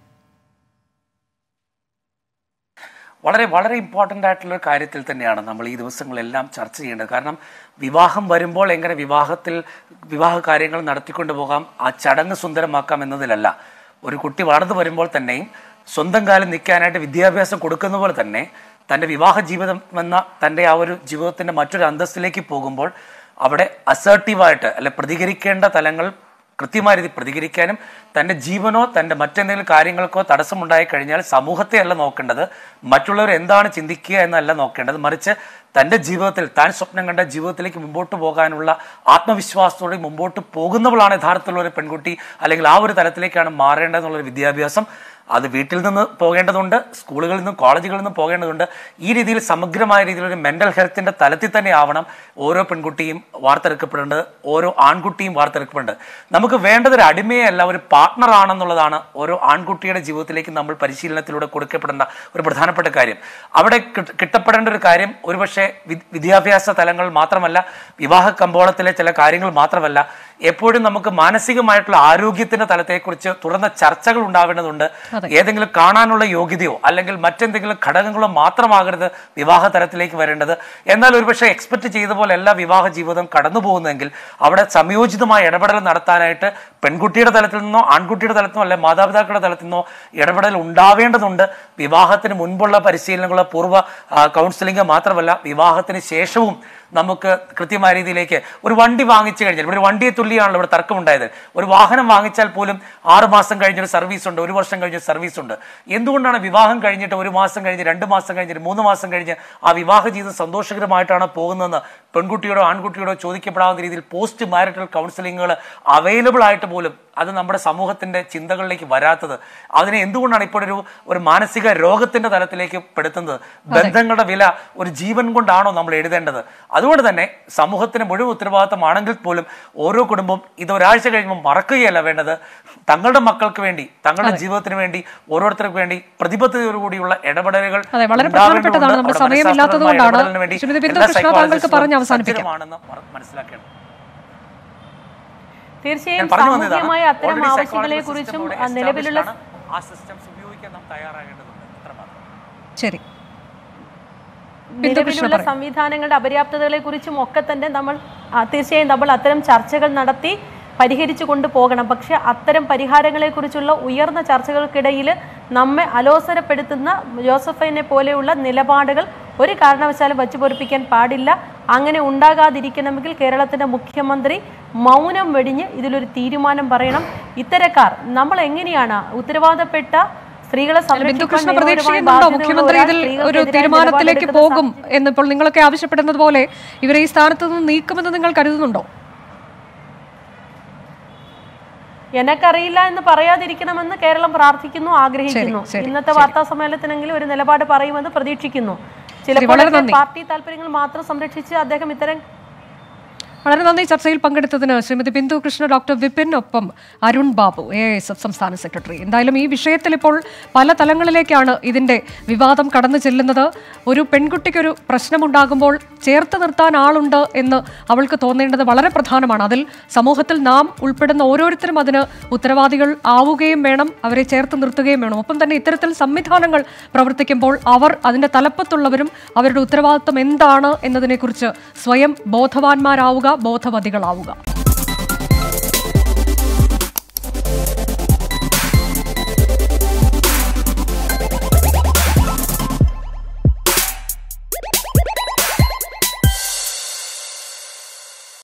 വളരെ വളരെ ഇമ്പോർട്ടൻ്റ് ആയിട്ടുള്ള ഒരു കാര്യത്തിൽ തന്നെയാണ് നമ്മൾ ഈ ദിവസങ്ങളെല്ലാം ചർച്ച ചെയ്യേണ്ടത് കാരണം വിവാഹം വരുമ്പോൾ എങ്ങനെ വിവാഹത്തിൽ വിവാഹ കാര്യങ്ങൾ നടത്തിക്കൊണ്ട് പോകാം ആ ചടങ്ങ് സുന്ദരമാക്കാം എന്നതിലല്ല ഒരു കുട്ടി വളർന്നു വരുമ്പോൾ തന്നെയും സ്വന്തം കാലം നിൽക്കാനായിട്ട് വിദ്യാഭ്യാസം കൊടുക്കുന്ന പോലെ തന്നെ തൻ്റെ വിവാഹ ജീവിതം എന്ന തൻ്റെ ആ ഒരു ജീവിതത്തിൻ്റെ മറ്റൊരു അന്തസ്സിലേക്ക് പോകുമ്പോൾ അവിടെ അസേർട്ടീവായിട്ട് അല്ലെ പ്രതികരിക്കേണ്ട തലങ്ങൾ കൃത്യമായ രീതിയിൽ പ്രതികരിക്കാനും തൻ്റെ ജീവനോ തൻ്റെ മറ്റെന്തെങ്കിലും കാര്യങ്ങൾക്കോ തടസ്സമുണ്ടായി കഴിഞ്ഞാൽ സമൂഹത്തെ അല്ല നോക്കേണ്ടത് മറ്റുള്ളവർ എന്താണ് ചിന്തിക്കുക എന്നല്ല നോക്കേണ്ടത് മറിച്ച് തൻ്റെ ജീവിതത്തിൽ താൻ സ്വപ്നം കണ്ട ജീവിതത്തിലേക്ക് മുമ്പോട്ട് പോകാനുള്ള ആത്മവിശ്വാസത്തോടെ മുമ്പോട്ട് പോകുന്നവളാണ് യഥാർത്ഥത്തിലുള്ള ഒരു പെൺകുട്ടി അല്ലെങ്കിൽ ആ ഒരു തലത്തിലേക്കാണ് മാറേണ്ടതെന്നുള്ളൊരു വിദ്യാഭ്യാസം അത് വീട്ടിൽ നിന്ന് പോകേണ്ടതുണ്ട് സ്കൂളുകളിൽ നിന്നും കോളേജുകളിൽ നിന്നും പോകേണ്ടതുണ്ട് ഈ രീതിയിൽ സമഗ്രമായ രീതിയിൽ ഒരു മെന്റൽ ഹെൽത്തിന്റെ തലത്തിൽ തന്നെ ആവണം ഓരോ പെൺകുട്ടിയും വാർത്തെടുക്കപ്പെടേണ്ടത് ഓരോ ആൺകുട്ടിയും വാർത്തെടുക്കപ്പെടേണ്ടത് നമുക്ക് വേണ്ടത് ഒരു അടിമയെ അല്ല ഒരു പാർട്ട്ണർ ആണെന്നുള്ളതാണ് ഓരോ ആൺകുട്ടിയുടെ ജീവിതത്തിലേക്ക് നമ്മൾ പരിശീലനത്തിലൂടെ കൊടുക്കപ്പെടേണ്ട ഒരു പ്രധാനപ്പെട്ട കാര്യം അവിടെ കിട്ട- കിട്ടപ്പെടേണ്ട ഒരു കാര്യം ഒരുപക്ഷെ വി- വിദ്യാഭ്യാസ തലങ്ങൾ മാത്രമല്ല വിവാഹ കമ്പോളത്തിലെ ചില കാര്യങ്ങൾ മാത്രമല്ല എപ്പോഴും നമുക്ക് മാനസികമായിട്ടുള്ള ആരോഗ്യത്തിന്റെ തലത്തെക്കുറിച്ച് തുറന്ന ചർച്ചകൾ ഉണ്ടാവേണ്ടതുണ്ട് ഏതെങ്കിലും കാണാനുള്ള യോഗ്യതയോ അല്ലെങ്കിൽ മറ്റെന്തെങ്കിലും ഘടകങ്ങളോ മാത്രമാകരുത് വിവാഹ തലത്തിലേക്ക് വരേണ്ടത് എന്നാൽ ഒരുപക്ഷെ എക്സ്പെക്ട് ചെയ്ത പോലെ എല്ലാ വിവാഹ ജീവിതം കടന്നു പോകുന്നതെങ്കിൽ അവിടെ സംയോജിതമായ ഇടപെടൽ നടത്താനായിട്ട് പെൺകുട്ടിയുടെ തലത്തിൽ നിന്നോ ആൺകുട്ടിയുടെ തലത്തിൽ നിന്നോ അല്ലെ മാതാപിതാക്കളുടെ തലത്തിൽ നിന്നോ ഇടപെടൽ ഉണ്ടാവേണ്ടതുണ്ട് വിവാഹത്തിന് മുൻപുള്ള പരിശീലനങ്ങളോ പൂർവ്വ ആ, കൗൺസിലിംഗ് മാത്രമല്ല വിവാഹത്തിന് ശേഷവും നമുക്ക് കൃത്യമായ രീതിയിലേക്ക് ഒരു വണ്ടി വാങ്ങിച്ചു കഴിഞ്ഞാൽ ഇവിടെ ഒരു വണ്ടിയെ തുല്യമാണല്ലോ ഇവിടെ തർക്കമുണ്ടായത് ഒരു വാഹനം വാങ്ങിച്ചാൽ പോലും ആറ് മാസം കഴിഞ്ഞൊരു സർവീസ് ഉണ്ട് ഒരു വർഷം കഴിഞ്ഞ സർവീസ് ഉണ്ട് എന്തുകൊണ്ടാണ് വിവാഹം കഴിഞ്ഞിട്ട് ഒരു മാസം കഴിഞ്ഞ് രണ്ട് മാസം കഴിഞ്ഞിട്ട് മൂന്ന് മാസം കഴിഞ്ഞ് ആ വിവാഹ ജീവിതം സന്തോഷകരമായിട്ടാണ് പോകുന്നതെന്ന് പെൺകുട്ടിയോടോ ആൺകുട്ടിയോടോ ചോദിക്കപ്പെടാവുന്ന രീതിയിൽ പോസ്റ്റ് മാരിറ്റൽ കൗൺസിലിങ്ങുകൾ അവൈലബിൾ ആയിട്ട് പോലും അത് നമ്മുടെ സമൂഹത്തിന്റെ ചിന്തകളിലേക്ക് വരാത്തത് അതിനെ എന്തുകൊണ്ടാണ് ഇപ്പോഴൊരു ഒരു മാനസിക രോഗത്തിന്റെ തലത്തിലേക്ക് പെടുത്തുന്നത് ബന്ധങ്ങളുടെ വില ഒരു ജീവൻ കൊണ്ടാണോ നമ്മൾ എഴുതേണ്ടത് അതുകൊണ്ട് തന്നെ സമൂഹത്തിന് മുഴുവൻ ഉത്തരവാദിത്തമാണെങ്കിൽ പോലും ഓരോ കുടുംബം ഇത് ഒരാഴ്ച കഴിയുമ്പോൾ മറക്കുകയല്ല വേണ്ടത് തങ്ങളുടെ മക്കൾക്ക് വേണ്ടി തങ്ങളുടെ ജീവിതത്തിന് വേണ്ടി ഓരോരുത്തർക്ക് വേണ്ടി പ്രതിബദ്ധതയോടുകൂടിയുള്ള ഇടപെടലുകൾ അതെ വളരെ ഉണ്ടാവേണ്ടതുണ്ട്. പ്രധാനപ്പെട്ടതാണ് നമ്മുടെ അവിടെ സമയമില്ലാത്തതുകൊണ്ടാണ് ഇടപെടലിന് വേണ്ടി ശ്രീമതി ബിന്ദു എല്ലാ കൃഷ്ണ താങ്കൾക്ക് psychologists പറഞ്ഞ് അവസാനിപ്പിക്കാം സജ്ജമാണെന്ന് മറ- മനസ്സിലാക്കണം തീർച്ചയായും ഞാൻ പറഞ്ഞു വന്നതാണ്. സാമൂഹ്യമായ അത്തരം Already ആവശ്യങ്ങളെ psychological കുറിച്ചും system ഇവിടെ നിലവിലുള്ള established ആണ്. ആ സിസ്റ്റംസ് ഉപയോഗിക്കാൻ നാം തയ്യാറാകേണ്ടതുണ്ട് അത്രമാത്രം ശരി ബിന്ദു കൃഷ്ണ നിലവിലുള്ള പറയൂ. സംവിധാനങ്ങളുടെ അപര്യാപ്തതകളെ കുറിച്ചും ഒക്കെ തന്നെ നമ്മൾ ആ, തീർച്ചയായും നമ്മൾ അത്തരം ചർച്ചകൾ നടത്തി പരിഹരിച്ചു കൊണ്ടുപോകണം പക്ഷെ അത്തരം പരിഹാരങ്ങളെ കുറിച്ചുള്ള ഉയർന്ന ചർച്ചകൾക്കിടയിൽ നമ്മെ അലോസരപ്പെടുത്തുന്ന ജോസഫൈനെ പോലെയുള്ള നിലപാടുകൾ ഒരു കാരണവശാലും വച്ചു പൊറിപ്പിക്കാൻ പാടില്ല അങ്ങനെ ഉണ്ടാകാതിരിക്കണമെങ്കിൽ കേരളത്തിന്റെ മുഖ്യമന്ത്രി മൗനം വെടിഞ്ഞ് ഇതിലൊരു തീരുമാനം പറയണം ഇത്തരക്കാർ നമ്മൾ എങ്ങനെയാണ് ഉത്തരവാദപ്പെട്ട സ്ത്രീകളെ ബിന്ദു സംരക്ഷിക്കാൻ കൃഷ്ണ നിയമപരമായ പ്രതീക്ഷിക്കുന്നുണ്ടോ ബാധ്യതയുള്ള മുഖ്യമന്ത്രി ഒരാൾ ഇതിൽ ഒരു സ്ത്രീകൾക്കെതിരായ തീരുമാനത്തിലേക്ക് നിലപാടെടുക്കുന്ന പോകും എന്നിപ്പോൾ നിങ്ങളൊക്കെ ആവശ്യപ്പെടുന്നത് പോലെ ഇവരെ ഈ സ്ഥാനത്ത് നിന്ന് നീക്കുമെന്ന് നിങ്ങൾ കരുതുന്നുണ്ടോ എനക്കറിയില്ല എന്ന് പറയാതിരിക്കണമെന്ന് കേരളം പ്രാർത്ഥിക്കുന്നു ആഗ്രഹിക്കുന്നു ശരി, ഇന്നത്തെ വാർത്താ സമ്മേളനത്തിനെങ്കിലും ഒരു നിലപാട് പറയുമെന്ന് പ്രതീക്ഷിക്കുന്നു വളരെ ചിലപ്പോൾ നന്ദി. പാർട്ടി താല്പര്യങ്ങൾ മാത്രം സംരക്ഷിച്ച് അദ്ദേഹം ഇത്തരം വളരെ നന്ദി ചർച്ചയിൽ പങ്കെടുത്തതിന് ശ്രീമതി ബിന്ദു കൃഷ്ണ ഡോക്ടർ വിപിൻ ഒപ്പം Arun Babu A S F സംസ്ഥാന സെക്രട്ടറി എന്തായാലും ഈ വിഷയത്തിൽ ഇപ്പോൾ പല തലങ്ങളിലേക്കാണ് ഇതിന്റെ വിവാദം കടന്നു ചെല്ലുന്നത് ഒരു പെൺകുട്ടിക്കൊരു പ്രശ്നമുണ്ടാകുമ്പോൾ ചേർത്ത് നിർത്താൻ ആളുണ്ട് എന്ന് അവൾക്ക് തോന്നേണ്ടത് വളരെ പ്രധാനമാണ് അതിൽ സമൂഹത്തിൽ നാം ഉൾപ്പെടുന്ന ഓരോരുത്തരും അതിന് ഉത്തരവാദികൾ ആവുകയും വേണം അവരെ ചേർത്ത് നിർത്തുകയും വേണം ഒപ്പം തന്നെ ഇത്തരത്തിൽ സംവിധാനങ്ങൾ പ്രവർത്തിക്കുമ്പോൾ അവർ അതിന്റെ തലപ്പത്തുള്ളവരും അവരുടെ ഉത്തരവാദിത്വം എന്താണ് എന്നതിനെക്കുറിച്ച് സ്വയം ബോധവാന്മാരാവുക ബോധവതികളാവുക